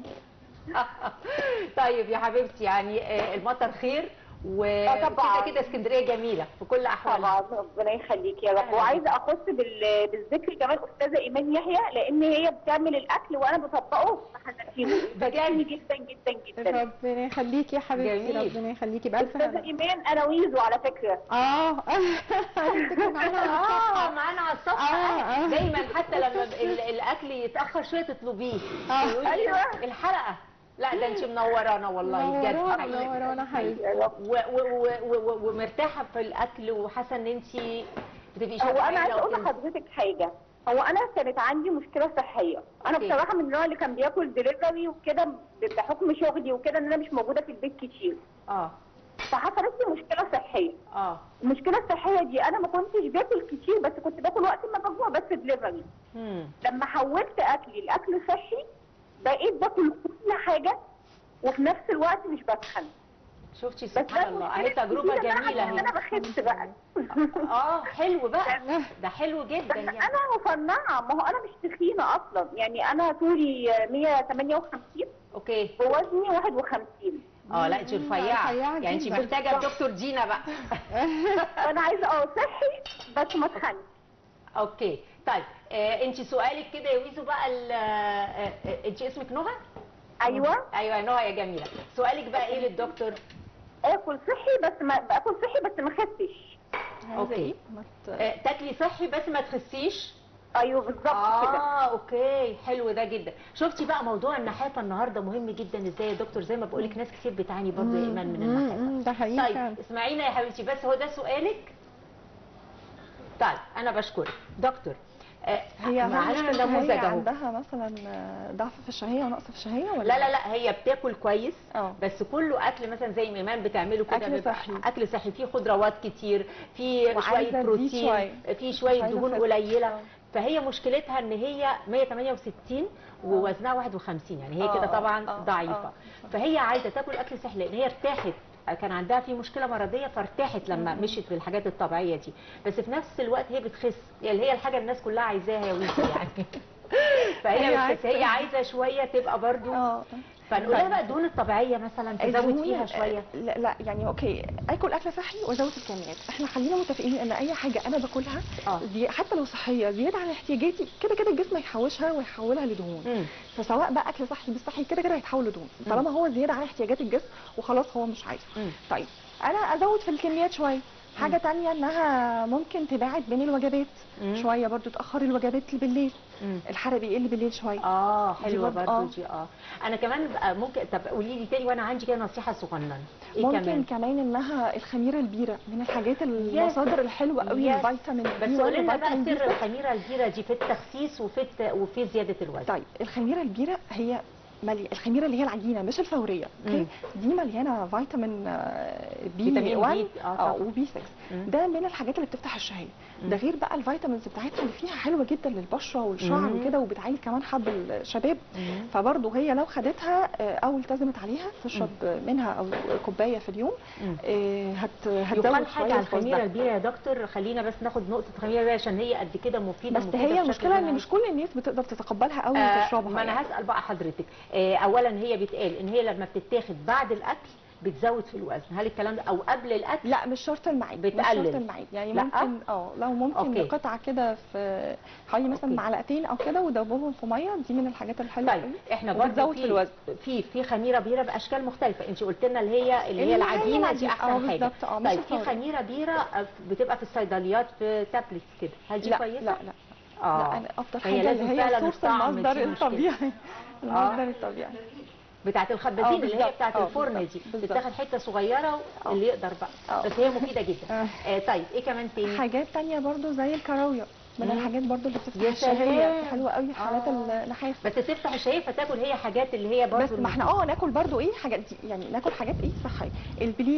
طيب يا حبيبتي يعني آه، المطر خير آه، طبعاً. وكده كده اسكندريه جميله في كل احوالها طبعا ربنا يخليك يا رب أهلا وعايزه اخص بال- بالذكر كمان استاذه ايمان يحيى لان هي بتعمل الاكل وانا بطبقه فحنسيبه بتعجبني جدا جدا جدا ربنا يخليكي يا حبيبتي جميل. ربنا يخليكي بألف استاذه هنا ايمان انا ويزو على فكره اه عايزة تكون معانا على اه الصفحة. معانا على الصفحه آه، آه. دايما حتى لما ال- الاكل يتاخر شويه تطلبيه آه. يقولي أيوة. الحلقه لا ده انت منورانا والله بجد منورانا حقيقي. منورانا حبيبتي يا رب و- و- و- و- ومرتاحه في الاكل وحاسه ان انت بتبقي هو انا شبعانة عايزه اقول وكده. لحضرتك حاجه هو انا كانت عندي مشكله صحيه انا أوكي. بصراحه من النوع اللي كان بياكل دليفري وكده بحكم شغلي وكده ان انا مش موجوده في البيت كتير اه فحصلت لي مشكله صحيه اه المشكله الصحيه دي انا ما كنتش باكل كتير بس كنت باكل وقت ما بجوع بس دليفري مم. لما حولت اكلي لاكل صحي بقيت باكل كل حاجه وفي نفس الوقت مش بتخن شفتي بس سبحان الله اهي تجربه جميله ان انا اهي بخس بقى اه حلو بقى ده حلو جدا بس يعني انا مصنعه ما هو انا مش تخينه اصلا يعني انا طولي 158 اوكي ووزني 51 اه لا انت رفيعه رفيعة يعني انت جداً. محتاجه دكتور دينا بقى فانا عايزه اه صحي بس ما اتخنش اوكي طيب آه انت سؤالك كده يا ويزو بقى ال- آه آه انت اسمك نهى ايوه ايوه نهى يا جميله سؤالك بقى ايه للدكتور اكل صحي بس ما باكل صحي بس ما اخسش اوكي آه تاكلي صحي بس ما تخسيش ايوه بالظبط كده اه اوكي حلو ده جدا شفتي بقى موضوع النحافه النهارده مهم جدا ازاي يا دكتور زي ما بقول لك ناس كتير بتعاني برضه يا ايمان من مم، النحافه مم، ده حقيقي طيب فعلا. اسمعينا يا حبيبتي بس هو ده سؤالك طيب انا بشكرك دكتور آه هي معانا مشكلة نموذج هي اهو عندها مثلا آه، ضعف في الشهية ونقص في الشهية ولا لا لا لا هي بتاكل كويس اه بس كله اكل مثلا زي ما ايمان بتعمله كده أكل بيبقى صحي. اكل صحي فيه خضروات كتير فيه وعايزة شويه تزيد بروتين شوية. فيه شويه عايزة دهون تخس. قليله آه. فهي مشكلتها ان هي 168 ووزنها 51 يعني هي آه، كده طبعا آه، ضعيفه آه. فهي عايزه تاكل اكل صحي لان هي ارتاحت كان عندها في مشكله مرضيه فارتاحت لما مشيت بالحاجات الطبيعيه دي بس في نفس الوقت هي بتخس يعني هي الحاجه الناس كلها عايزاها يا ويزي يعني فهي هي بتخس هي عايزه شويه تبقى برضو اه فنقول لها بقى الدهون الطبيعيه مثلا تزود الدهون- فيها شويه لا, لا يعني اوكي اكل اكل صحي وازود الكميات احنا خلينا متفقين ان اي حاجه انا باكلها اه زي حتى لو صحيه زياده عن احتياجاتي كده كده الجسم هيحوشها ويحولها لدهون مم. فسواء بقى اكل صحي مش صحي كده كده هيتحول لدهون مم. طالما هو زياده عن احتياجات الجسم وخلاص هو مش عايز مم. طيب انا ازود في الكميات شويه حاجه تانية انها ممكن تباعد بين الوجبات مم. شويه برضو تاخر الوجبات بالليل مم. الحرق بيقل بالليل شويه اه دي حلوه برضه- برضه آه. دي اه انا كمان بقى ممكن طب قولي لي تاني وانا عندي كده نصيحه صغننه ايه ممكن كمان كمان انها الخميره البيره من الحاجات المصادر الحلوه قوي يس. للفيتامين بس B1 قولي لنا بقى وفيتامين سر B6. الخميره البيره دي في التخسيس وفي الت... وفي زياده الوزن طيب الخميره البيره هي ملي... الخميره اللي هي العجينه مش الفوريه مم. اوكي دي مليانه فيتامين آه، بي فيتامين 1 بي، آه اه طبعا. وبي 6 مم. ده من الحاجات اللي بتفتح الشهيه ده غير بقى الفيتامينز بتاعتها اللي فيها حلوه جدا للبشره والشعر مم. وكده وبتعالج كمان حب الشباب مم. فبرضه هي لو خدتها آه، او التزمت عليها تشرب منها او كوبايه في اليوم مم. آه، هت هتزود يقال شويه حاجه على الفوز الخميره ده. البيره يا دكتور خلينا بس ناخد نقطه خميره بيره عشان هي قد كده مفيده بس مفيدة هي بشكل المشكله ان غير مش كل الناس بتقدر تتقبلها قوي آه، وتشربها ما انا يعني. هسال بقى حضرتك آه، اولا هي بيتقال ان هي لما بتتاخد بعد الاكل بتزود في الوزن هل الكلام ده او قبل الاكل لا مش شرط المعيد مش بتقلل. شرط المعيد يعني لا؟ ممكن اه لو ممكن أوكي. قطعه كده في حوالي مثلا أوكي. معلقتين او كده ودوبهم في ميه دي من الحاجات الحلوه طيب قوي. احنا برضه وبتزود في في الوزن. في في خميره بيره باشكال مختلفه انت قلت لنا اللي هي اللي هي اللي هي العجينه دي العجينة. احسن اه حاجه بالظبط، اه، مش طيب في الفورية. خميره بيره آه، بتبقى في الصيدليات في تابلت كده هل دي لا كويسه لا لا اه لا انا افضل فهي حاجه لازم اللي هي فعلا سورس الطعم المصدر دي مشكلة. الطبيعي المصدر الطبيعي بتاعت اه، الخبازين اللي هي بالظبط، بتاعت اه، الفرن بالظبط، دي بالظبط. بتاخد حته صغيره اللي يقدر بقى اه. بس هي مفيده جدا اه. آه طيب ايه كمان تاني حاجات تانية برضو زي الكراوية من مم. الحاجات برضو اللي بتفتح يا الشهية سلام. حلوة قوي في حالات اه. النحاس بس تفتح الشهيه فتاكل هي حاجات اللي هي برضه بس ما احنا اه ناكل برضو ايه حاجات دي يعني ناكل حاجات ايه صحيه البليله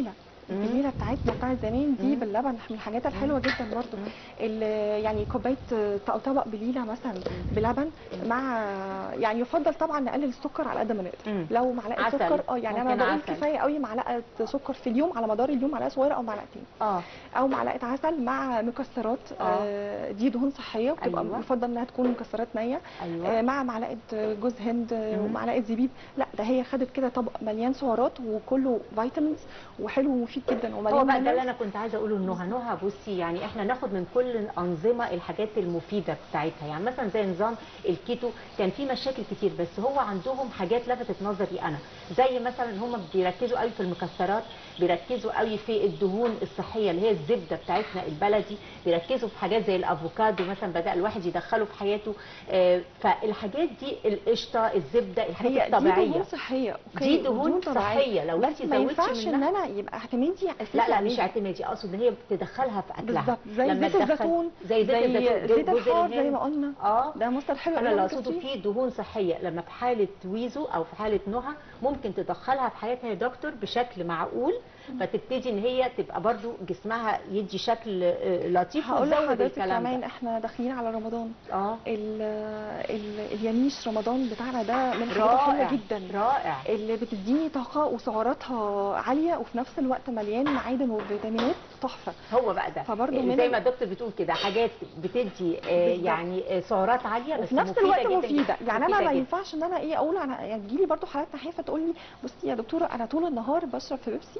الكبيره بتاعتنا بتاعت زمان دي مم. باللبن من الحاجات الحلوه جدا برضو ال- يعني كوبايه او طبق بليله مثلا بلبن مع يعني يفضل طبعا نقلل السكر على قد ما نقدر مم. لو معلقه عسل. سكر اه يعني انا ممكن بقول عسل. كفايه قوي معلقه سكر في اليوم على مدار اليوم معلقه صغيره او معلقتين اه او معلقه عسل مع مكسرات آه. آه دي دهون صحيه بتبقى أيوة. يفضل انها تكون مكسرات نيه آه ايوه مع معلقه جوز هند آه، مم. ومعلقه زبيب لا ده هي خدت كده طبق مليان سعرات وكله فيتامينز وحلو ومفيد جدا ومليان هو بقى ده اللي minerals. انا كنت عايزه اقوله لنهى نهى بصي يعني احنا ناخد من كل الانظمه الحاجات المفيده بتاعتها يعني مثلا زي نظام الكيتو كان فيه مشاكل كتير بس هو عندهم حاجات لفتت نظري انا زي مثلا ان هم بيركزوا قوي في المكسرات بيركزوا قوي في الدهون الصحيه اللي هي الزبده بتاعتنا البلدي بيركزوا في حاجات زي الافوكادو مثلا بدا الواحد يدخله في حياته آه، فالحاجات دي القشطه الزبده الحاجات هي دي الطبيعيه دهون صحيه اوكي دي دهون طبيعية. صحيه لو انت بس ما زودتي ينفعش ان منها انا يبقى اعتمادي اساسي لا لا عليه. مش اعتمادي اقصد ان هي بتدخلها في اكلها بالظبط زي لما زيت تدخل- الزيتون زي زيت الزيتون زيت جوز الحار زي الهند. ما قلنا اه ده مصدر حلو انا قوي اللي على اقصده الكافيين. فيه دهون صحيه لما في حاله ويزو او في حاله نهى ممكن تدخلها في حياتها يا دكتور بشكل معقول فتبتدي ان هي تبقى برضو جسمها يدي شكل آه، لطيف هقول وتزود لحضرتك الكلام كمان ده احنا داخلين على رمضان اه ال ال اليميش رمضان بتاعنا ده من الحاجات رائع الحلوه جدا رائع اللي بتديني طاقه وسعراتها عاليه وفي نفس الوقت مليان معادن وفيتامينات تحفه هو بقى ده فبرضو يعني من زي ال- ما الدكتور بتقول كده حاجات بتدي آه، بالظبط. يعني آه، سعرات عاليه بس وفي نفس مفيدة الوقت جداً مفيده جداً. يعني انا مفيدة ما جداً. ينفعش ان انا ايه اقول انا يعني تجيلي برضو حالات نحيفه تقول لي بصي يا دكتوره انا طول النهار بشرب في بيبسي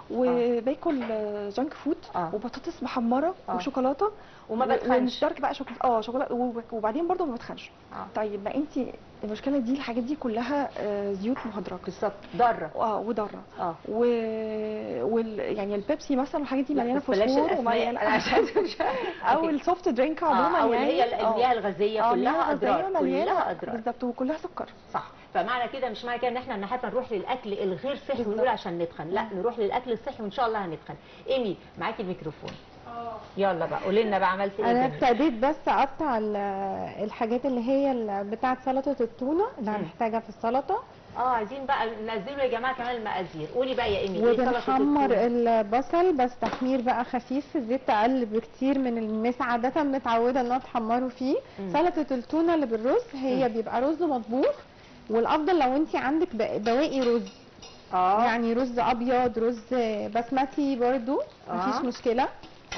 وباكل آه، جانك فود آه. وبطاطس محمره آه. وشوكولاته وما و- بتخنش. ومش دارك بقى شوكولاته اه شوكولاته وب- وبعدين برضو ما بتخنش آه. طيب ما انت المشكله دي الحاجات دي كلها آه، زيوت مهدرجه بالظبط ضاره اه وضاره اه و... وال... يعني البيبسي مثلا الحاجات دي لا، مليانه بس بلاش فوسفور الأسماء. ومليانه أنا عشان مش- او أوكي. السوفت درينك آه، عموما او اللي يعني هي المياه الغازيه آه، كلها مياه اضرار غازية مليانة كلها اضرار بالظبط وكلها سكر صح فمعنى كده مش معنى كده ان احنا نحب نروح للاكل الغير صحي بالظبط. ونقول عشان نتخن لا نروح للاكل الصحي وان شاء الله هنتخن ايمي معاكي الميكروفون يلا بقى قولي لنا بقى عملتي ايه انا تاني؟ ابتديت بس اقطع ال- الحاجات اللي هي ال- بتاعه سلطه التونه اللي مم. هنحتاجها في السلطه اه عايزين بقى ننزلوا يا جماعه كمان المقادير قولي بقى يا ايمي ايه سلطة وبنحمر التونة؟ البصل بس تحمير بقى خفيف في الزيت اقل بكتير من الناس عاده متعوده انها تحمروا فيه مم. سلطه التونه اللي بالرز هي بيبقى رز مطبوخ والافضل لو انت عندك ب- بواقي رز اه يعني رز ابيض رز بسمتي برضو آه. مفيش مشكله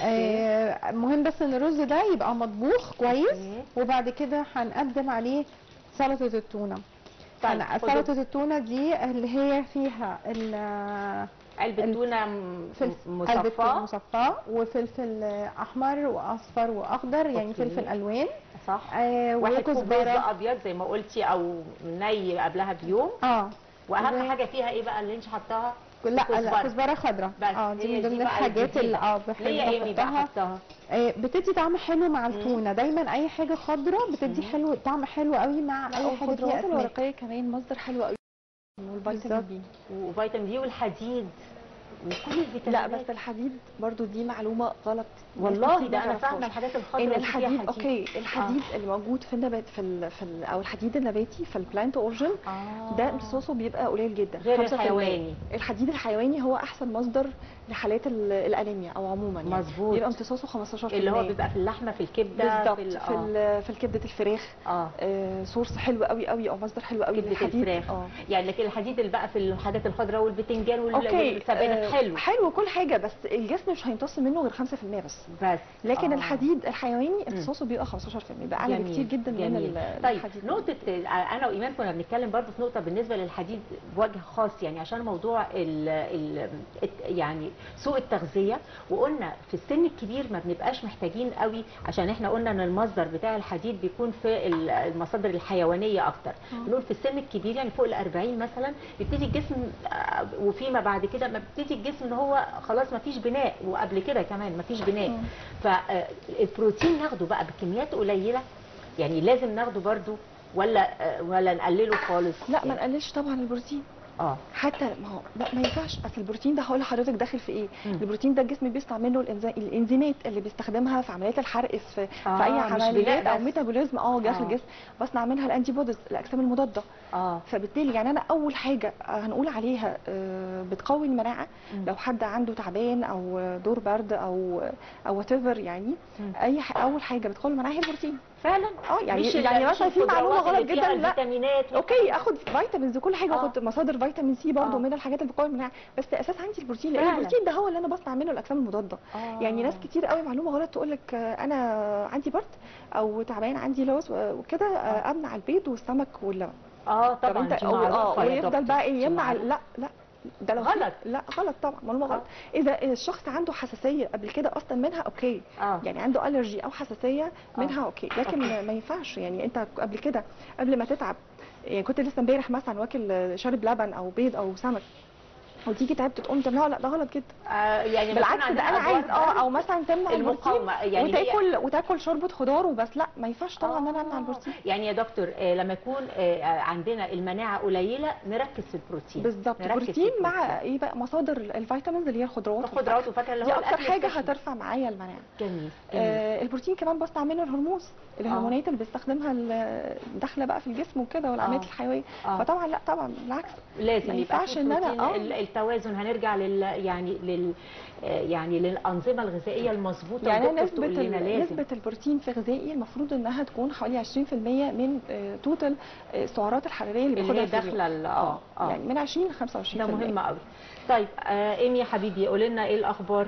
آه مهم بس ان الرز ده يبقى مطبوخ كويس أوكي. وبعد كده هنقدم عليه سلطه التونه طيب أنا خدوا سلطه التونه دي اللي هي فيها ال- علبه ال- تونه م- فلفل مصفاه قلب مصفاه وفلفل احمر واصفر واخضر يعني أوكي. فلفل الوان صح آه واحد كوب رز وكزبره ابيض زي ما قلتي او ني قبلها بيوم اه واهم و- حاجه فيها ايه بقى اللي انت حطاها لا لا كزبرة. كزبره خضراء بس اه دي هي من دي ضمن بقى الحاجات الجديدة. اللي اه ليه بحب يا ايمي بقى احطها حطها آه، بتدي طعم حلو مع التونه دايما اي حاجه خضراء بتدي حلو طعم حلو قوي مع اي حاجه فيها الخضروات اسماك الورقيه كمان مصدر حلو قوي والفيتامين بي وفيتامين دي والحديد وكل الفيتامينات لا بس الحديد برضو دي معلومه غلط والله كتير ده ما انا تعرفهاش. فاهمه الحاجات الخضراء ان اللي فيها الحديد حديد. اوكي الحديد اللي موجود في النبات في ال في ال او الحديد النباتي في البلانت اورجن آه. ده امتصاصه بيبقى قليل جدا غير 5%. الحيواني. الحديد الحيواني هو احسن مصدر لحالات ال- الانيميا او عموما يعني مظبوط. بيبقى امتصاصه 15% اللي هو بيبقى في اللحمه في الكبده بالظبط في ال- في آه. ال- في الكبده الفراخ اه آه سورس حلو قوي قوي او مصدر حلو قوي كبده للحديد الفراخ اه يعني لكن الحديد اللي بقى في الحاجات الخضراء والبتنجان وال- اوكي والسبانخ آه، حلو حلو كل حاجه بس الجسم مش هيمتص منه غير 5% بس بس لكن آه. الحديد الحيواني امتصاصه بيبقى 15% بيبقى اعلى جميل، بكتير جدا جميل. من ال- طيب الحديد نقطة أنا وإيمان كنا بنتكلم برضو في نقطة بالنسبة للحديد بوجه خاص يعني عشان موضوع ال ال يعني سوء التغذية وقلنا في السن الكبير ما بنبقاش محتاجين قوي عشان احنا قلنا ان المصدر بتاع الحديد بيكون في ال- المصادر الحيوانية أكتر بنقول في السن الكبير يعني فوق ال 40 مثلا بيبتدي الجسم آه، وفيما بعد كده ما بيبتدي الجسم ان هو خلاص ما فيش بناء وقبل كده كمان ما فيش بناء فالبروتين ناخده بقى بكميات قليلة يعني لازم ناخده برضو ولا آه، ولا نقلله خالص لا ما نقللش طبعا البروتين اه حتى ما هو لا ما ينفعش اصل البروتين ده هقول لحضرتك داخل في ايه مم. البروتين ده الجسم بيصنع منه الإنز- الانزيمات اللي بيستخدمها في عمليات الحرق في, آه، في اي مش عمليات بناء او بس. ميتابوليزم اه داخل آه. الجسم بصنع منها الانتي بوديز الاجسام المضاده اه فبالتالي يعني انا اول حاجه هنقول عليها آه، بتقوي المناعه مم. لو حد عنده تعبان او دور برد او او وات يعني مم. اي ح- اول حاجه بتقوي المناعه هي البروتين فعلا اه يعني مش ال- يعني مش مثلا في معلومه الخضروات غلط اللي فيها جدا لا الفيتامينات اوكي اخد فيتامينز وكل حاجه آه. واخد مصادر فيتامين سي برضو آه. من الحاجات اللي بتقوي المناعه بس اساس عندي البروتين لان فعلا. البروتين ده هو اللي انا بصنع منه الاجسام المضاده آه. يعني ناس كتير قوي معلومه غلط تقول لك انا عندي برد او تعبان عندي لوز وكده آه. امنع البيض والسمك واللبن اه طب طبعا انت دي أو- اه معروفة يا ويفضل دكتور، بقى ايه دي يمنع معروفة. لا لا ده لو في- غلط. لا غلط طبعا معلومه غلط اذا الشخص عنده حساسيه قبل كده اصلا منها اوكي اه يعني عنده الرجي او حساسيه منها اوكي لكن أوكي. ما ينفعش يعني انت قبل كده قبل ما تتعب يعني كنت لسه امبارح مثلا واكل شارب لبن او بيض او سمك وتيجي تعبت تقوم تمنعه لا ده غلط جدا آه، يعني بالعكس ده انا عايز اه او مثلا تمنع البروتين المقاومه يعني هي- وتاكل وتاكل شوربه خضار وبس لا ما ينفعش طبعا ان انا امنع آه. البروتين يعني يا دكتور آه، لما يكون آه، آه، عندنا المناعه قليله نركز في البروتين بالظبط نركز في بروتين مع البروتين. ايه بقى مصادر الفيتامينز اللي هي الخضروات الخضروات وفاكهه اللي دي هو اكتر الأكل حاجه الصحي. هترفع معايا المناعه جميل جميل. آه البروتين كمان بصنع منه الهرمونز الهرمونات اللي بيستخدمها ال- داخله بقى في الجسم وكده والعمليات آه. الحيويه آه. فطبعا لا طبعا بالعكس لازم ما يبقى ينفعش في إن أنا- بروتين آه. ال- التوازن هنرجع لل يعني لل آه، يعني للانظمه الغذائيه المظبوطه يعني والدكتور نسبة تقول لنا ال- لازم نسبة البروتين في غذائي المفروض انها تكون حوالي 20% من آه، توتال آه، السعرات الحرارية اللي اللي باخدها هي في اليوم. داخله ال- اه اه يعني من 20 ل 25% ده مهم قوي طيب آه ايمي يا حبيبي قولي لنا ايه الاخبار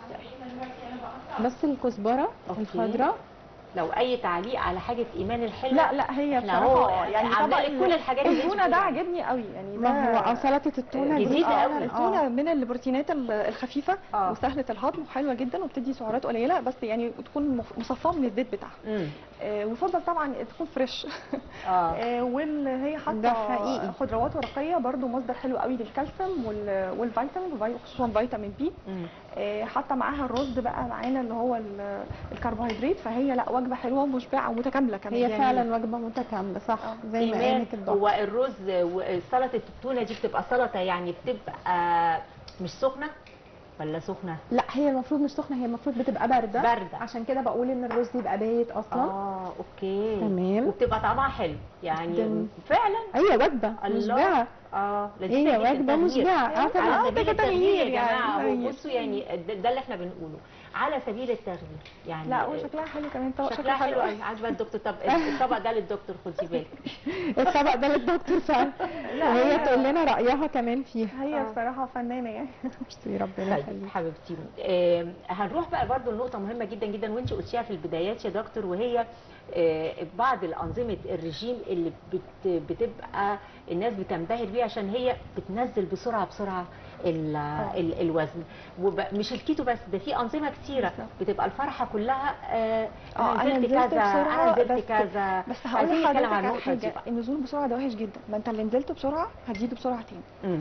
بس الكزبره أوكي. الخضراء لو اي تعليق على حاجه ايمان الحلة لا لا هي احنا هو بصراحة يعني عاملة طبعا لك كل الحاجات اللي انت التونة ده بتقولي عجبني قوي يعني ده ما هو اه سلطه التونه دي جديدة آه، قوي. آه. التونة من البروتينات ال- الخفيفة آه. وسهلة الهضم وحلوة جدا وبتدي سعرات قليلة بس يعني تكون مف- مصفاة من الزيت بتاعها امم آه، ويفضل طبعا تكون فريش اه آه، واللي هي ده حاطه حقيقي. خضروات ورقيه برضو مصدر حلو قوي للكالسيوم وال- والفيتامين وفي- خصوصا فيتامين بي مم. آه، حاطه معاها الرز بقى معانا اللي هو ال- الكربوهيدرات فهي لا وجبه حلوه ومشبعه ومتكامله كمان هي يعني فعلا وجبه متكامله صح زي ما ايمان قالت الدكتور هو الرز وسلطه التونه دي بتبقى سلطه يعني بتبقى مش سخنه ولا سخنه لا هي المفروض مش سخنه هي المفروض بتبقى بارده بارده عشان كده بقول ان الرز يبقى بايت اصلا اه اوكي تمام. وبتبقى طعمها حلو يعني جدا. فعلا ايوه وجبه الله. مشبعه اه هي لذيذة جدا، وجبه تغيير. مشبعه اه طبعا على آه، سبيل ده التغيير تغيير يا جماعه يعني. هو بصوا يعني ده, ده اللي احنا بنقوله على سبيل التغيير يعني لا وشكلها حلو كمان طبق شكلها حلو قوي عاجبه الدكتور طب الطبق ده للدكتور خدي بالك الطبق ده للدكتور فعلا وهي هي- تقول لنا رايها كمان فيها هي آه. بصراحه فنانه يعني ميرسي ربنا طيب يخليك حبيبتي آم، هنروح بقى برضو لنقطة مهمة جدا جدا وانت قلتيها في البدايات يا دكتور وهي آه، بعض الأنظمة الرجيم اللي بت بتبقى الناس بتنبهر بيها عشان هي بتنزل بسرعة بسرعة ال ال الوزن ومش الكيتو بس ده في أنظمة كتيرة بالظبط. بتبقى الفرحة كلها آه، آه، أنا أنا نزلت نزلت كذا أنا بسرعة، نزلت بس- كذا بس هقول عايزين نتكلم لحضرتك عن على النقطة دي حاجه بقى النزول بسرعه ده وحش جدا ما انت اللي نزلت بسرعه هتزيد بسرعه تاني مم.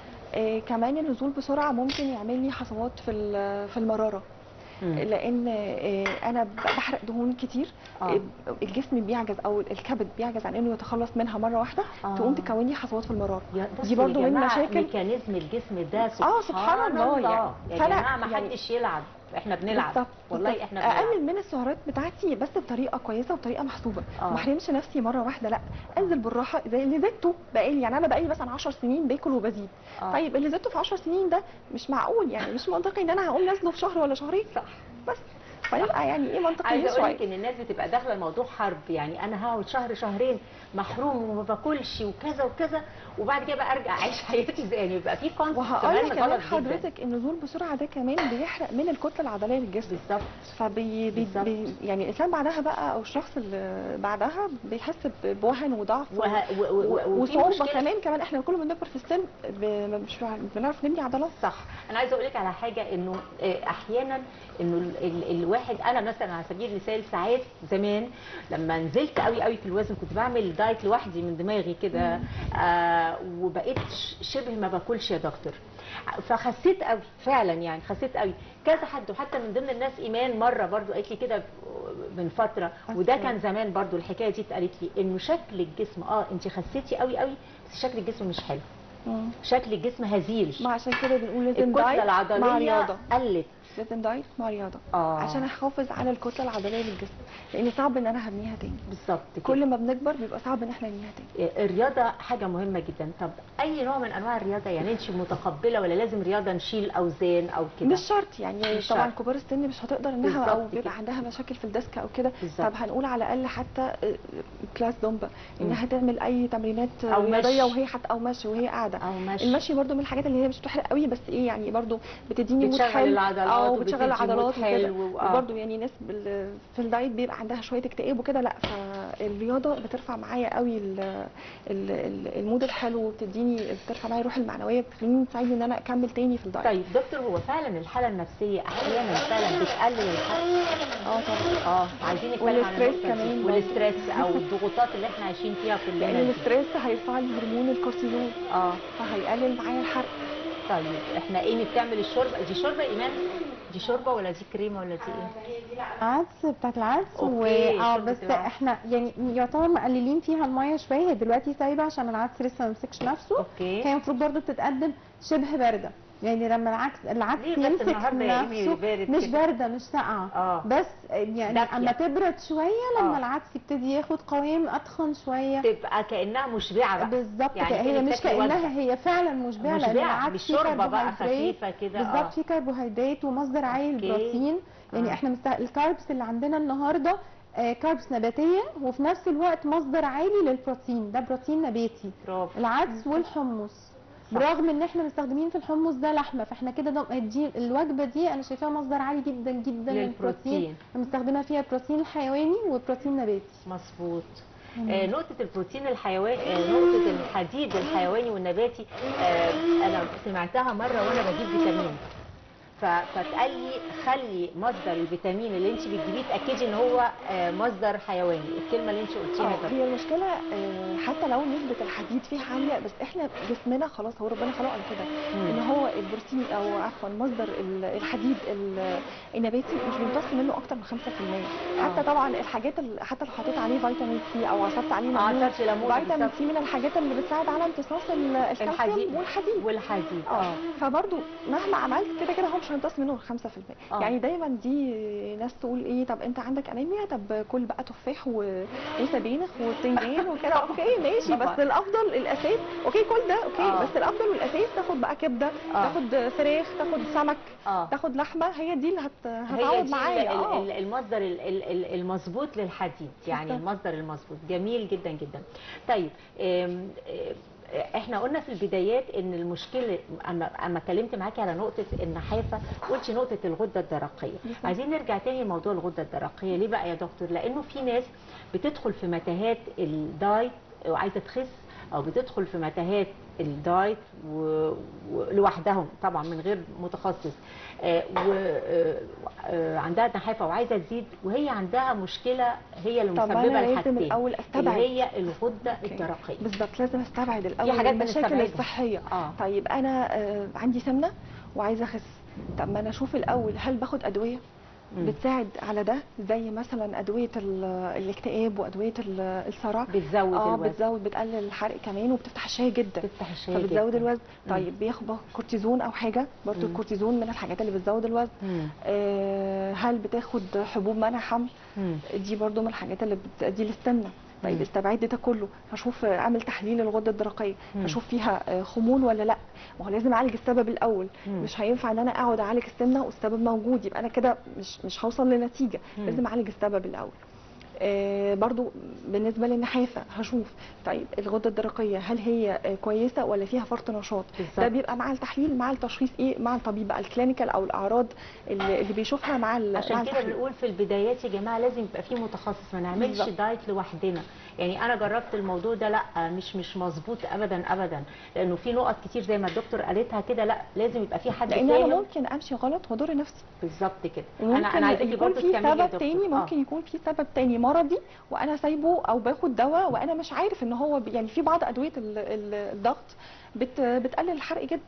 آه كمان النزول بسرعه ممكن يعمل لي حصوات في ال- في المراره مم. لان آه، انا ب- بحرق دهون كتير آه. آه، الجسم بيعجز او الكبد بيعجز عن انه يتخلص منها مره واحده آه. تقوم تكون لي حصوات في المراره يا- دي بصوا برضو يا من جماعة مشاكل ميكانيزم الجسم ده سبحان, آه، سبحان الله يعني. يا فأنا جماعه ما يعني- حدش يلعب احنا بنلعب بالظبط والله بالظبط. احنا بنلعب اقلل من السعرات بتاعتي بس بطريقه كويسه وبطريقه محسوبه آه. ما احرمش نفسي مره واحده لا انزل بالراحه زي اللي زدته بقالي يعني انا بقالي مثلا 10 سنين باكل وبزيد آه. طيب اللي زدته في 10 سنين ده مش معقول يعني مش منطقي ان انا هقوم نازله في شهر ولا شهرين صح بس فيبقى يعني ايه منطقي عايزه اقول لك شويه ان الناس بتبقى داخله الموضوع حرب يعني انا هقعد شهر شهرين محروم وما باكلش وكذا وكذا وبعد كده بقى ارجع اعيش حياتي زي يعني يبقى في كونسبت وهقول لك كمان غلط جدا حضرتك النزول بسرعه ده كمان بيحرق من الكتله العضليه للجسم بالظبط فبي بي بالظبط. بي يعني الانسان بعدها بقى او الشخص اللي بعدها بيحس بوهن وضعف وه... و... و... و... وفي وصعوبه مشكله كمان كمان احنا كل ما بنكبر في السن ب- مش بنعرف نبني عضلات صح انا عايزه اقول لك على حاجه انه آه، احيانا انه ال ال الواحد انا مثلا على سبيل المثال ساعات زمان لما نزلت قوي قوي في الوزن كنت بعمل دايت لوحدي من دماغي كده آه وبقيت ش- شبه ما باكلش يا دكتور فخسيت قوي فعلا يعني خسيت قوي كذا حد وحتى من ضمن الناس ايمان مره برضو قالت لي كده من فتره وده أوكي. كان زمان برضو الحكايه دي اتقالت لي انه شكل الجسم اه انت خسيتي قوي قوي بس شكل الجسم مش حلو مم. شكل الجسم هزيل ما عشان كده بنقول لازم الكتله دايت مع العضليه رياضه قلت لازم دايت مع رياضه اه عشان احافظ على الكتله العضليه للجسم لان صعب ان انا هبنيها تاني بالظبط كده. كل ما بنكبر بيبقى صعب ان احنا نبنيها تاني الرياضه حاجه مهمه جدا طب اي نوع من انواع الرياضه يعني انت متقبله ولا لازم رياضه نشيل اوزان او كده مش شرط يعني مش طبعا شرط. كبار السن مش هتقدر انها او بالظبط بيبقى كده. عندها مشاكل في الديسك او كده بالظبط. طب هنقول على الاقل حتى آه، كلاس زومبا مم. انها تعمل اي تمرينات أو رياضيه مشي. وهي حتى او مشي وهي قاعده او ماشي المشي برضو من الحاجات اللي هي مش بتحرق قوي بس ايه يعني برضو بتديني مود بتشغل حلو العضلات او وبتدي بتشغل مود العضلات وكده حلو، آه. وبرضو يعني ناس بال- في الدايت بيبقى عندها شويه اكتئاب وكده لا فالرياضه بترفع معايا قوي ال- ال- ال- المود الحلو وبتديني بترفع معايا الروح المعنويه بتخليني تساعدني ان انا اكمل تاني في الدايت طيب دكتور هو فعلا الحاله النفسيه احيانا فعلا بتقلل الحرق اه طبعا اه عايزين نتكلم عن والستريس النقطة دي. كمان برضه. والستريس او الضغوطات اللي احنا عايشين فيها كلنا لان دي. الستريس هيرفع لي هرمون الكورتيزول اه فهيقلل معايا الحرق طيب احنا ايه بتعمل الشوربه دي شوربه ايمان دي شوربه ولا دي كريمه ولا دي ايه عدس بتاعت العدس أوكي، و اه شوربة بس العدس. احنا يعني يعتبر مقللين فيها الميه شويه هي دلوقتي سايبه عشان العدس لسه ما مسكش نفسه اوكي هي المفروض برضو بتتقدم شبه بارده يعني لما العكس العدس ليه بس يمسك النهارده يا إيمي نفسه بارد مش كده؟ بارده مش ساقعه اه بس يعني دافية. اما تبرد شويه لما آه. العدس يبتدي ياخد قوام اتخن شويه تبقى كانها مشبعه بقى بالظبط يعني كده. هي كأنك مش تاكلي كانها وجبة. هي فعلا مشبعه لان مشبعه العدس مش فيه شوربه بقى كربوهيدرات خفيفه كده بالظبط اه فيه كربوهيدرات ومصدر عالي أوكي. للبروتين يعني آه. احنا مست... الكاربس اللي عندنا النهارده آه كاربس نباتيه وفي نفس الوقت مصدر عالي للبروتين ده بروتين نباتي برافو العدس والحمص صح. برغم ان احنا مستخدمين في الحمص ده لحمه فاحنا كده ده- دي الوجبه دي انا شايفاها مصدر عالي جدا جدا للبروتين للبروتين أنا مستخدمه فيها بروتين حيواني وبروتين نباتي مظبوط آه نقطة البروتين الحيواني آه نقطة الحديد الحيواني والنباتي آه أنا سمعتها مرة وأنا بجيب فيتامين ف- فاتقال لي خلي مصدر الفيتامين اللي انت بتجيبيه تاكدي ان هو آه، مصدر حيواني الكلمه اللي انت قلتيها اه دي هي المشكله آه، حتى لو نسبه الحديد فيه عاليه بس احنا جسمنا خلاص هو ربنا خلقه على كده ان هو البروتين او عفوا مصدر ال- الحديد ال- النباتي مش بيمتص منه اكتر من 5% حتى آه. طبعا الحاجات اللي حتى لو حطيت عليه فيتامين سي او عصرت عليه اه ليمون عصرتي ليمون فيتامين بالظبط. سي من الحاجات اللي بتساعد على امتصاص ال- الحديد. الكالسيوم والحديد والحديد اه اه فبرضه مهما عملت كده كده هو مش هيمتص منه 5% آه. يعني دايما دي ناس تقول ايه طب انت عندك انيميا طب كل بقى تفاح و- وسبانخ وبتنجان وكده اوكي ماشي طبعا. بس الافضل الاساس اوكي كل ده اوكي آه. بس الافضل والاساس تاخد بقى كبده آه. تاخد فراخ تاخد سمك اه تاخد لحمه هي دي اللي هت... هي هتعوض دي معايا ال- ال- اه ال- المصدر ال- ال- ال- المظبوط للحديد يعني بالظبط. المصدر المظبوط جميل جدا جدا طيب آم، آم، احنا قلنا في البدايات ان المشكله اما اما اتكلمت معاكي على نقطه النحافه قلتي نقطه الغده الدرقيه بالظبط. عايزين نرجع تاني لموضوع الغده الدرقيه ليه بقى يا دكتور لانه في ناس بتدخل في متاهات الدايت وعايزه تخس او بتدخل في متاهات الدايت و- ولوحدهم طبعا من غير متخصص وعندها نحافه وعايزه تزيد وهي عندها مشكله هي اللي طب مسببه انا لازم الحاجتين الاول اللي استبعد هي الغده أوكي. الدرقيه بالظبط لازم استبعد الاول حاجات المشاكل بنستبعدها. الصحيه اه طيب انا آه، عندي سمنه وعايزه اخس طب ما انا اشوف الاول هل باخد ادويه مم. بتساعد على ده زي مثلا ادويه ال- الاكتئاب وادويه ال- الصرع بتزود اه الوزن بتزود بتقلل الحرق كمان وبتفتح الشهيه جدا بتفتح الشهيه فبتزود جداً. الوزن مم. طيب بياخد كورتيزون او حاجه برضو مم. الكورتيزون من الحاجات اللي بتزود الوزن مم. آه هل بتاخد حبوب منع حمل مم. دي برضو من الحاجات اللي بتؤدي للسمنه طيب مم. استبعد ده كله هشوف آه، اعمل تحليل الغده الدرقيه مم. هشوف فيها آه، خمول ولا لا ما هو لازم اعالج السبب الاول مم. مش هينفع ان انا اقعد اعالج السمنه والسبب موجود يبقى انا كده مش مش هوصل لنتيجه مم. لازم اعالج السبب الاول آه برضو بالنسبه للنحافه هشوف طيب الغده الدرقيه هل هي آه، كويسه ولا فيها فرط نشاط ده بالظبط بيبقى مع التحليل مع التشخيص ايه مع الطبيب بقى الكلينيكال او الاعراض اللي, اللي بيشوفها مع ال- مع عشان كده التحليل. بنقول في البدايات يا جماعه لازم يبقى في متخصص ما نعملش بالظبط. دايت لوحدنا يعني انا جربت الموضوع ده لا مش مش مظبوط ابدا ابدا لانه في نقط كتير زي ما الدكتور قالتها كده لا لازم يبقى في حد لان انا فاهم ممكن امشي غلط واضر نفسي بالظبط كده ممكن انا انا عايزاكي يكون برضه في تكملي يا سبب دكتور. تاني آه. ممكن يكون في سبب تاني مرضي وانا سايبه او باخد دواء وانا مش عارف ان هو ب- يعني في بعض ادويه ال- ال- الضغط بت بتقلل الحرق جدا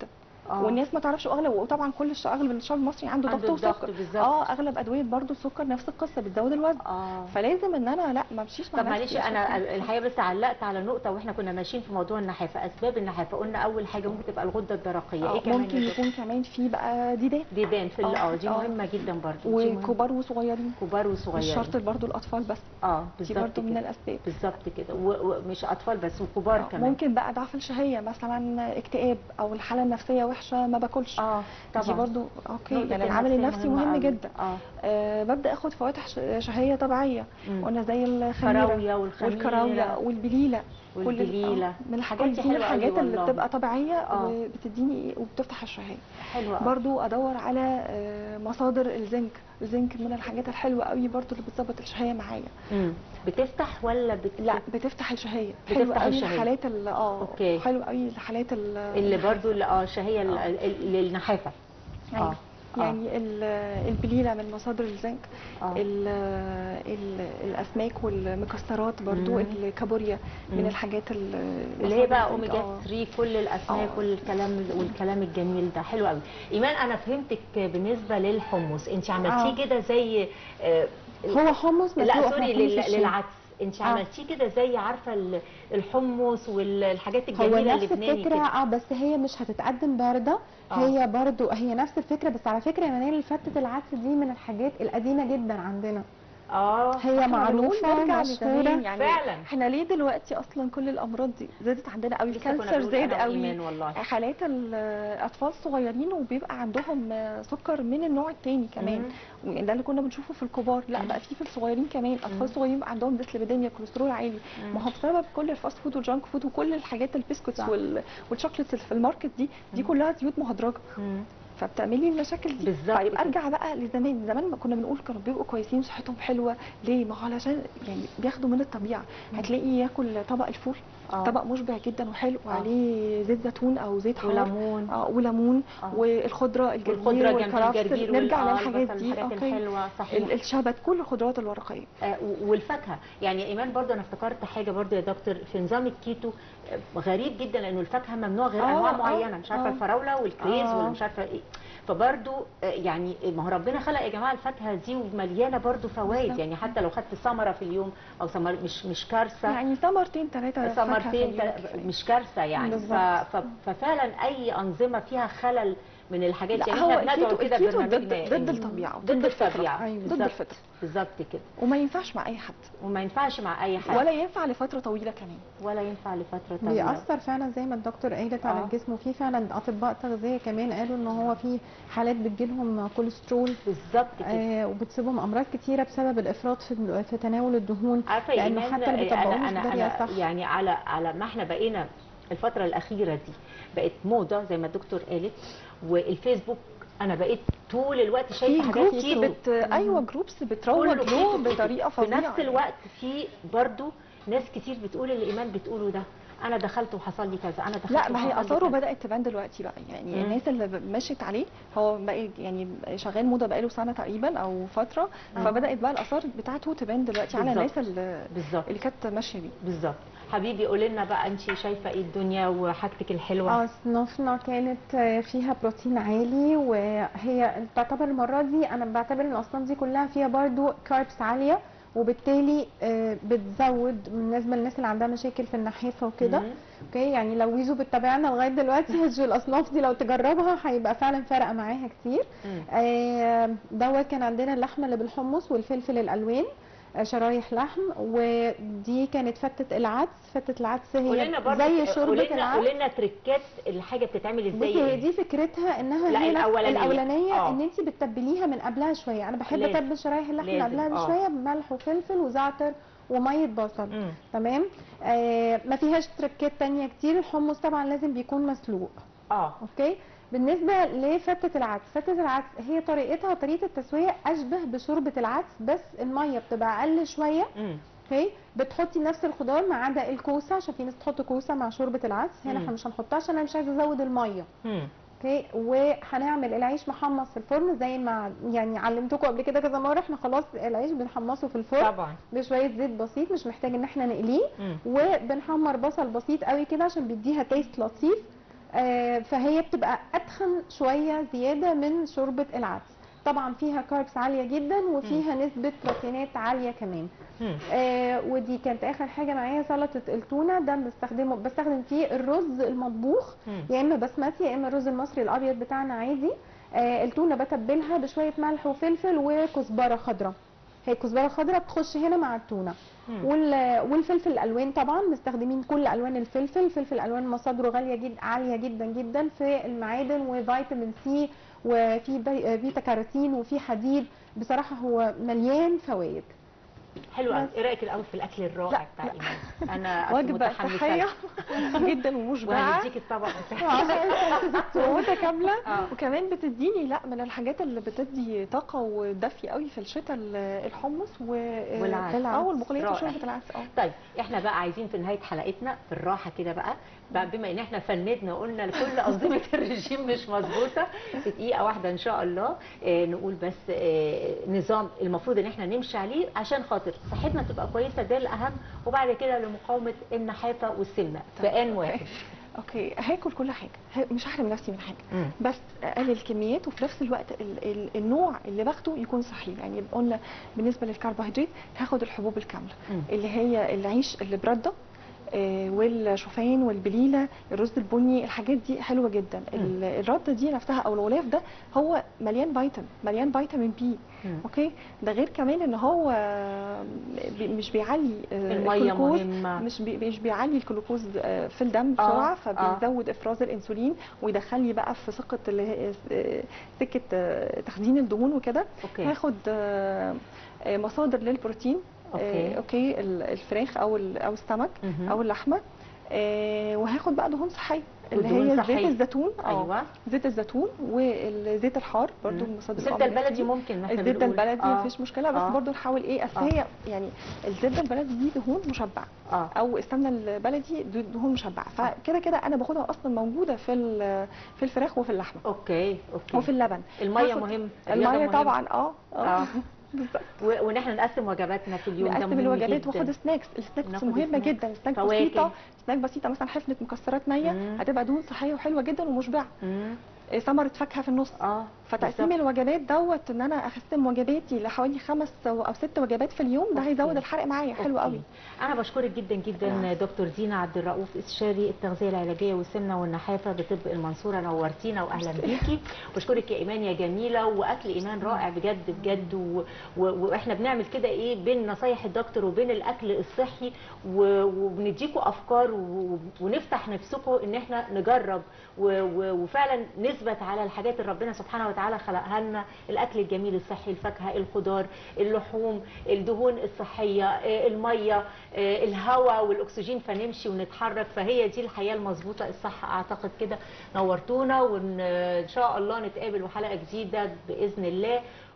آه. والناس ما تعرفش اغلب وطبعا كل الش- اغلب الشعب المصري عنده عنده ضغط الضغط وسكر بالظبط. اه اغلب ادويه برضو السكر نفس القصه بتزود الوزن اه فلازم ان انا لا ما امشيش مع طب نفسي معلش عشان انا كده. الحقيقه بس علقت على نقطه واحنا كنا ماشيين في موضوع النحافه اسباب النحافه قلنا اول حاجه ممكن تبقى الغده الدرقيه ايه آه، كمان ممكن يا دكتور؟ يكون كمان في بقى ديدان ديدان في ال- آه، اه دي آه. مهمه جدا برضه دي مهمة. وكبار وصغيرين كبار مش وصغيرين شرط برضو الاطفال بس اه دي بالظبط برضو من كده الاسباب بالظبط كده و- ومش اطفال بس وكبار آه، كمان ممكن بقى ضعف الشهيه مثلا اكتئاب او الحاله النفسيه وحشه ما باكلش اه طبعا دي برضو اوكي نقطة يعني العامل النفسية النفسي مهمة مهم أوي. جدا اه أه ببدا اخد فواتح ش- شهيه طبيعيه مم. قلنا زي الخميره الكراويه والخميره والكراويه والبليله كل ال- والبليله آه، من الحاجات دي دي من حلوة أوي الحاجات اللي والله. بتبقى طبيعيه آه. وبتديني وبتفتح الشهيه حلوه أوي. برضو ادور على آه، مصادر الزنك الزنك من الحاجات الحلوه قوي برضو اللي بتظبط الشهيه معايا مم. بتفتح ولا بت... لا بتفتح الشهيه بتفتح حلو قوي الشهية. الحالات ال- اه أوكي. حلو قوي الحالات ال- اللي برضو اللي اه شهيه ال- آه. ال- للنحافه أيوة. اه يعني ال- البليله من مصادر الزنك اه ال ال الاسماك والمكسرات برضو مم. الكابوريا من مم. الحاجات ال- اللي هي بقى مصادر الزنك. اوميجا آه. 3 كل الاسماك آه. والكلام والكلام الجميل ده حلو قوي ايمان انا فهمتك بالنسبه للحمص انت عملتيه آه. كده زي آه، هو حمص لا مسلوق سوري إحنا بنحمص لل- الشاي. للعدس انت آه. عملتيه كده زي عارفه ال- الحمص والحاجات هو الجميله نفس اللبناني الفكره كده اه بس هي مش هتتقدم بارده آه. هي برضو هي نفس الفكره بس على فكره يا منال فتة العدس دي من الحاجات القديمه جدا عندنا اه هي إحنا بنقول معروفه نرجع مشهوره لزمان يعني فعلا. احنا ليه دلوقتي اصلا كل الامراض دي زادت عندنا قوي لسه كنا الكانسر بنقول زاد أنا قوي وإيمان والله حالات الاطفال الصغيرين وبيبقى عندهم سكر من النوع الثاني كمان مم. ده اللي كنا بنشوفه في الكبار لا مم. بقى في في الصغيرين كمان مم. اطفال صغيرين بقى عندهم ديسليبيديميا كوليسترول عالي مم. ما هو بسبب كل الفاست فود والجانك فود وكل الحاجات البسكوتس صح. وال... والشوكليتس اللي في الماركت دي دي مم. كلها زيوت مهدرجه مم. فبتعملي المشاكل دي بالظبط طيب كده. ارجع بقى لزمان زمان ما كنا بنقول كانوا بيبقوا كويسين وصحتهم حلوه ليه ما هو علشان يعني بياخدوا من الطبيعه مم. هتلاقيه ياكل طبق الفول آه. طبق مشبع جدا وحلو آه. وعليه زيت زيتون او زيت حار وليمون اه وليمون آه. والخضره الجرجير والخضره جنب والكرفس الجرجير نرجع وال- آه، للحاجات البصل، دي الحاجات اوكي الحلوه صحيح ال- الشبت كل الخضروات الورقيه آه، و- والفاكهه يعني ايمان برضه انا افتكرت حاجه برضه يا دكتور في نظام الكيتو آه، غريب جدا لانه الفاكهه ممنوع غير آه، انواع آه، معينه مش عارفه آه. الفراوله والكريز آه. ولا مش عارفه ايه فبرضه آه، يعني ما هو ربنا خلق يا جماعه الفاكهه دي ومليانه برضه فوائد بالظبط. يعني حتى لو خدت ثمره في اليوم او ثمر مش مش كارثه يعني ثمرتين ثلاثه ثمرتين تل- مش كارثه يعني ف... بالظبط. ف... ففعلا اي انظمه فيها خلل من الحاجات لا يعني هو احنا بندعو الكيتو كده الكيتو ضد برنامجنا ضد إن- الطبيعه ضد وضد الفطره الطبيعه أيوة. ضد بالظبط الفطره بالظبط كده وما ينفعش مع اي حد وما ينفعش مع اي حد ولا ينفع لفتره طويله كمان ولا ينفع لفتره طويله بيأثر فعلا زي ما الدكتور قالت على آه. الجسم وفي فعلا اطباء تغذيه كمان قالوا ان هو في حالات بتجيلهم كوليسترول بالظبط كده آه وبتصيبهم امراض كتيره بسبب الافراط في في تناول الدهون عارفه يا لانه ايمان حتى اللي بيطبقوه انا مش انا, ده أنا صح يعني على على ما احنا بقينا الفتره الاخيره دي بقت موضه زي ما الدكتور قالت والفيسبوك انا بقيت طول الوقت في شايفه حاجات جروبس كتير بت... ايوه جروبس بتروج كله له كيتو كيتو. بطريقه في فظيعه نفس الوقت في برضو ناس كتير بتقول اللي ايمان بتقوله ده انا دخلت وحصل لي كذا انا دخلت لا ما هي وحصل لي اثاره كذا. بدات تبان دلوقتي بقى يعني مم. الناس اللي ب- مشيت عليه هو بقى يعني شغال موضه بقاله سنه تقريبا او فتره آه. فبدات بقى الاثار بتاعته تبان دلوقتي على بالظبط. الناس اللي, بالظبط اللي كانت ماشيه بيه بالظبط حبيبي قولي لنا بقى انت شايفه ايه الدنيا وحاجتك الحلوه اصنافنا كانت آه، فيها بروتين عالي وهي تعتبر المره دي انا بعتبر ان الاصناف دي كلها فيها برضو كاربس عاليه وبالتالي آه، بتزود بالنسبه للناس اللي عندها مشاكل في النحافه وكده مم. اوكي يعني لو ويزو بتتابعنا لغايه دلوقتي هتشوف الاصناف دي لو تجربها هيبقى فعلا فارقه معاها كتير مم. آه، دوت كان عندنا اللحمه اللي بالحمص والفلفل الالوان آه، شرايح لحم ودي كانت فتة العدس فتة العدس قولي هي لنا برضو زي قولي شوربة لنا العدس قولي لنا تريكات الحاجه بتتعمل ازاي بصي هي إيه؟ دي فكرتها انها لا، هي نفس- الأولانية. الاولانيه آه. ان انت بتتبليها من قبلها شويه انا بحب لازم. اتبل شرايح اللحم من لازم، قبلها آه. بشويه بملح وفلفل وزعتر وميه بصل مم. تمام آه ما فيهاش تركات تانية كتير الحمص طبعا لازم بيكون مسلوق اه اوكي بالنسبه لفتة العدس فتة العدس هي طريقتها طريقه التسويه اشبه بشوربه العدس بس الميه بتبقى اقل شويه مم. اوكي بتحطي نفس الخضار ما عدا الكوسه عشان في ناس بتحط كوسه مع شوربه العدس هنا مم. احنا مش هنحطها عشان انا مش عايزه ازود الميه مم. اوكي وهنعمل العيش محمص في الفرن زي ما يعني علمتكم قبل كده كذا مره احنا خلاص العيش بنحمصه في الفرن طبعا بشويه زيت بسيط مش محتاج ان احنا نقليه مم. وبنحمر بصل بسيط قوي كده عشان بيديها تيست لطيف آه، فهي بتبقى اتخن شويه زياده من شوربه العدس طبعا فيها كاربس عاليه جدا وفيها نسبه بروتينات عاليه كمان مم. آه ودي كانت اخر حاجه معايا سلطه التونه ده بستخدمه بستخدم فيه الرز المطبوخ مم. يا اما بسمتي يا اما الرز المصري الابيض بتاعنا عادي آه التونه بتبلها بشويه ملح وفلفل وكزبره خضراء هي كزبره خضراء بتخش هنا مع التونه مم. وال- والفلفل الالوان طبعا مستخدمين كل الوان الفلفل فلفل الالوان مصادره غاليه جدا عاليه جدا جدا في المعادن وفيتامين سي وفي بي- بيتا كاروتين وفي حديد بصراحه هو مليان فوائد حلو قوي ايه رايك الاول في الاكل الرائع لا، بتاع لا. ايمان انا أصل وجبه متحمسة صحيه له. جدا ومشبعه وهنديك الطبق بتاعك متكامله آه. وكمان بتديني لا من الحاجات اللي بتدي طاقه ودفي قوي في الشتاء ال- الحمص و والعدس. اه والبقوليات رائع. وشوربه العدس اه طيب احنا بقى عايزين في نهايه حلقتنا في الراحه كده بقى بقى بما ان احنا فندنا وقلنا لكل انظمه الرجيم مش مظبوطه في دقيقه واحده ان شاء الله اه نقول بس اه نظام المفروض ان احنا نمشي عليه عشان خاطر صحتنا تبقى كويسه ده الاهم وبعد كده لمقاومه النحافه والسمنه في ان واحد اوكي هاكل كل حاجه ه- مش هحرم نفسي من حاجه مم. بس اقلل الكميات وفي نفس الوقت ال ال النوع اللي باخده يكون صحي يعني يبقى قلنا بالنسبه للكربوهيدرات هاخد الحبوب الكامله مم. اللي هي العيش اللي برده آه، والشوفان والبليله الرز البني الحاجات دي حلوه جدا ال- الرده دي نفسها او الغلاف ده هو مليان فيتامين مليان فيتامين بي مم. اوكي ده غير كمان ان هو بي- مش بيعلي آه، الميه الجلوكوز مهمه مش بي مش بيعلي الجلوكوز آه، في الدم بسرعه آه، فبيزود افراز الانسولين ويدخلني بقى في سكه اللي هي آه، سكه آه، تخزين الدهون وكده اوكي هاخد آه، آه، مصادر للبروتين أوكي. آه، اوكي ال- الفراخ او ال- او السمك مهم. او اللحمه آه، وهاخد بقى دهون صحيه اللي ودهون هي صحية. زيت الزيتون آه، ايوه زيت الزيتون والزيت الحار برضو مم. مصادر الزبده الأوميجا البلدي 3. ممكن ما احنا الزبده بنقول. البلدي آه. مفيش مشكله بس آه. برضو نحاول ايه اصل آه. هي يعني الزبده البلدي دي دهون مشبعه اه او السمنه البلدي دي دهون مشبعه فكده كده انا باخدها اصلا موجوده في ال- في الفراخ وفي اللحمه اوكي اوكي وفي اللبن الميه هاخد مهم الرياضة الميه مهم. طبعا اه اه بالظبط و- وان احنا نقسم وجباتنا في اليوم ده نقسم مهم الوجبات جدا. واخد سناكس السناكس ناخد مهمه سناكس. جدا سناك فواكه. بسيطه سناك بسيطه مثلا حفنه مكسرات نيه مم. هتبقى دهون صحيه وحلوه جدا ومشبعه مم. إيه، ثمره فاكهه في النص اه فتقسيم بالظبط. الوجبات دوت ان انا اقسم وجباتي لحوالي خمس او ست وجبات في اليوم ده أوكي. هيزود الحرق معايا حلو أوكي. قوي انا بشكرك جدا جدا دكتور دينا عبد الرؤوف استشاري التغذيه العلاجيه والسمنه والنحافه بطب المنصوره نورتينا واهلا بيكي بشكرك يا ايمان يا جميله واكل ايمان رائع بجد بجد و... و... واحنا بنعمل كده ايه بين نصايح الدكتور وبين الاكل الصحي و... وبنديكوا افكار و... ونفتح نفسكم ان احنا نجرب و... و... وفعلا نثبت على الحاجات اللي ربنا سبحانه وتعالى خلقها لنا الاكل الجميل الصحي الفاكهه الخضار اللحوم الدهون الصحيه آه، الميه آه، الهواء والاكسجين فنمشي ونتحرك فهي دي الحياه المظبوطه الصح اعتقد كده نورتونا وان شاء الله نتقابل وحلقه جديده باذن الله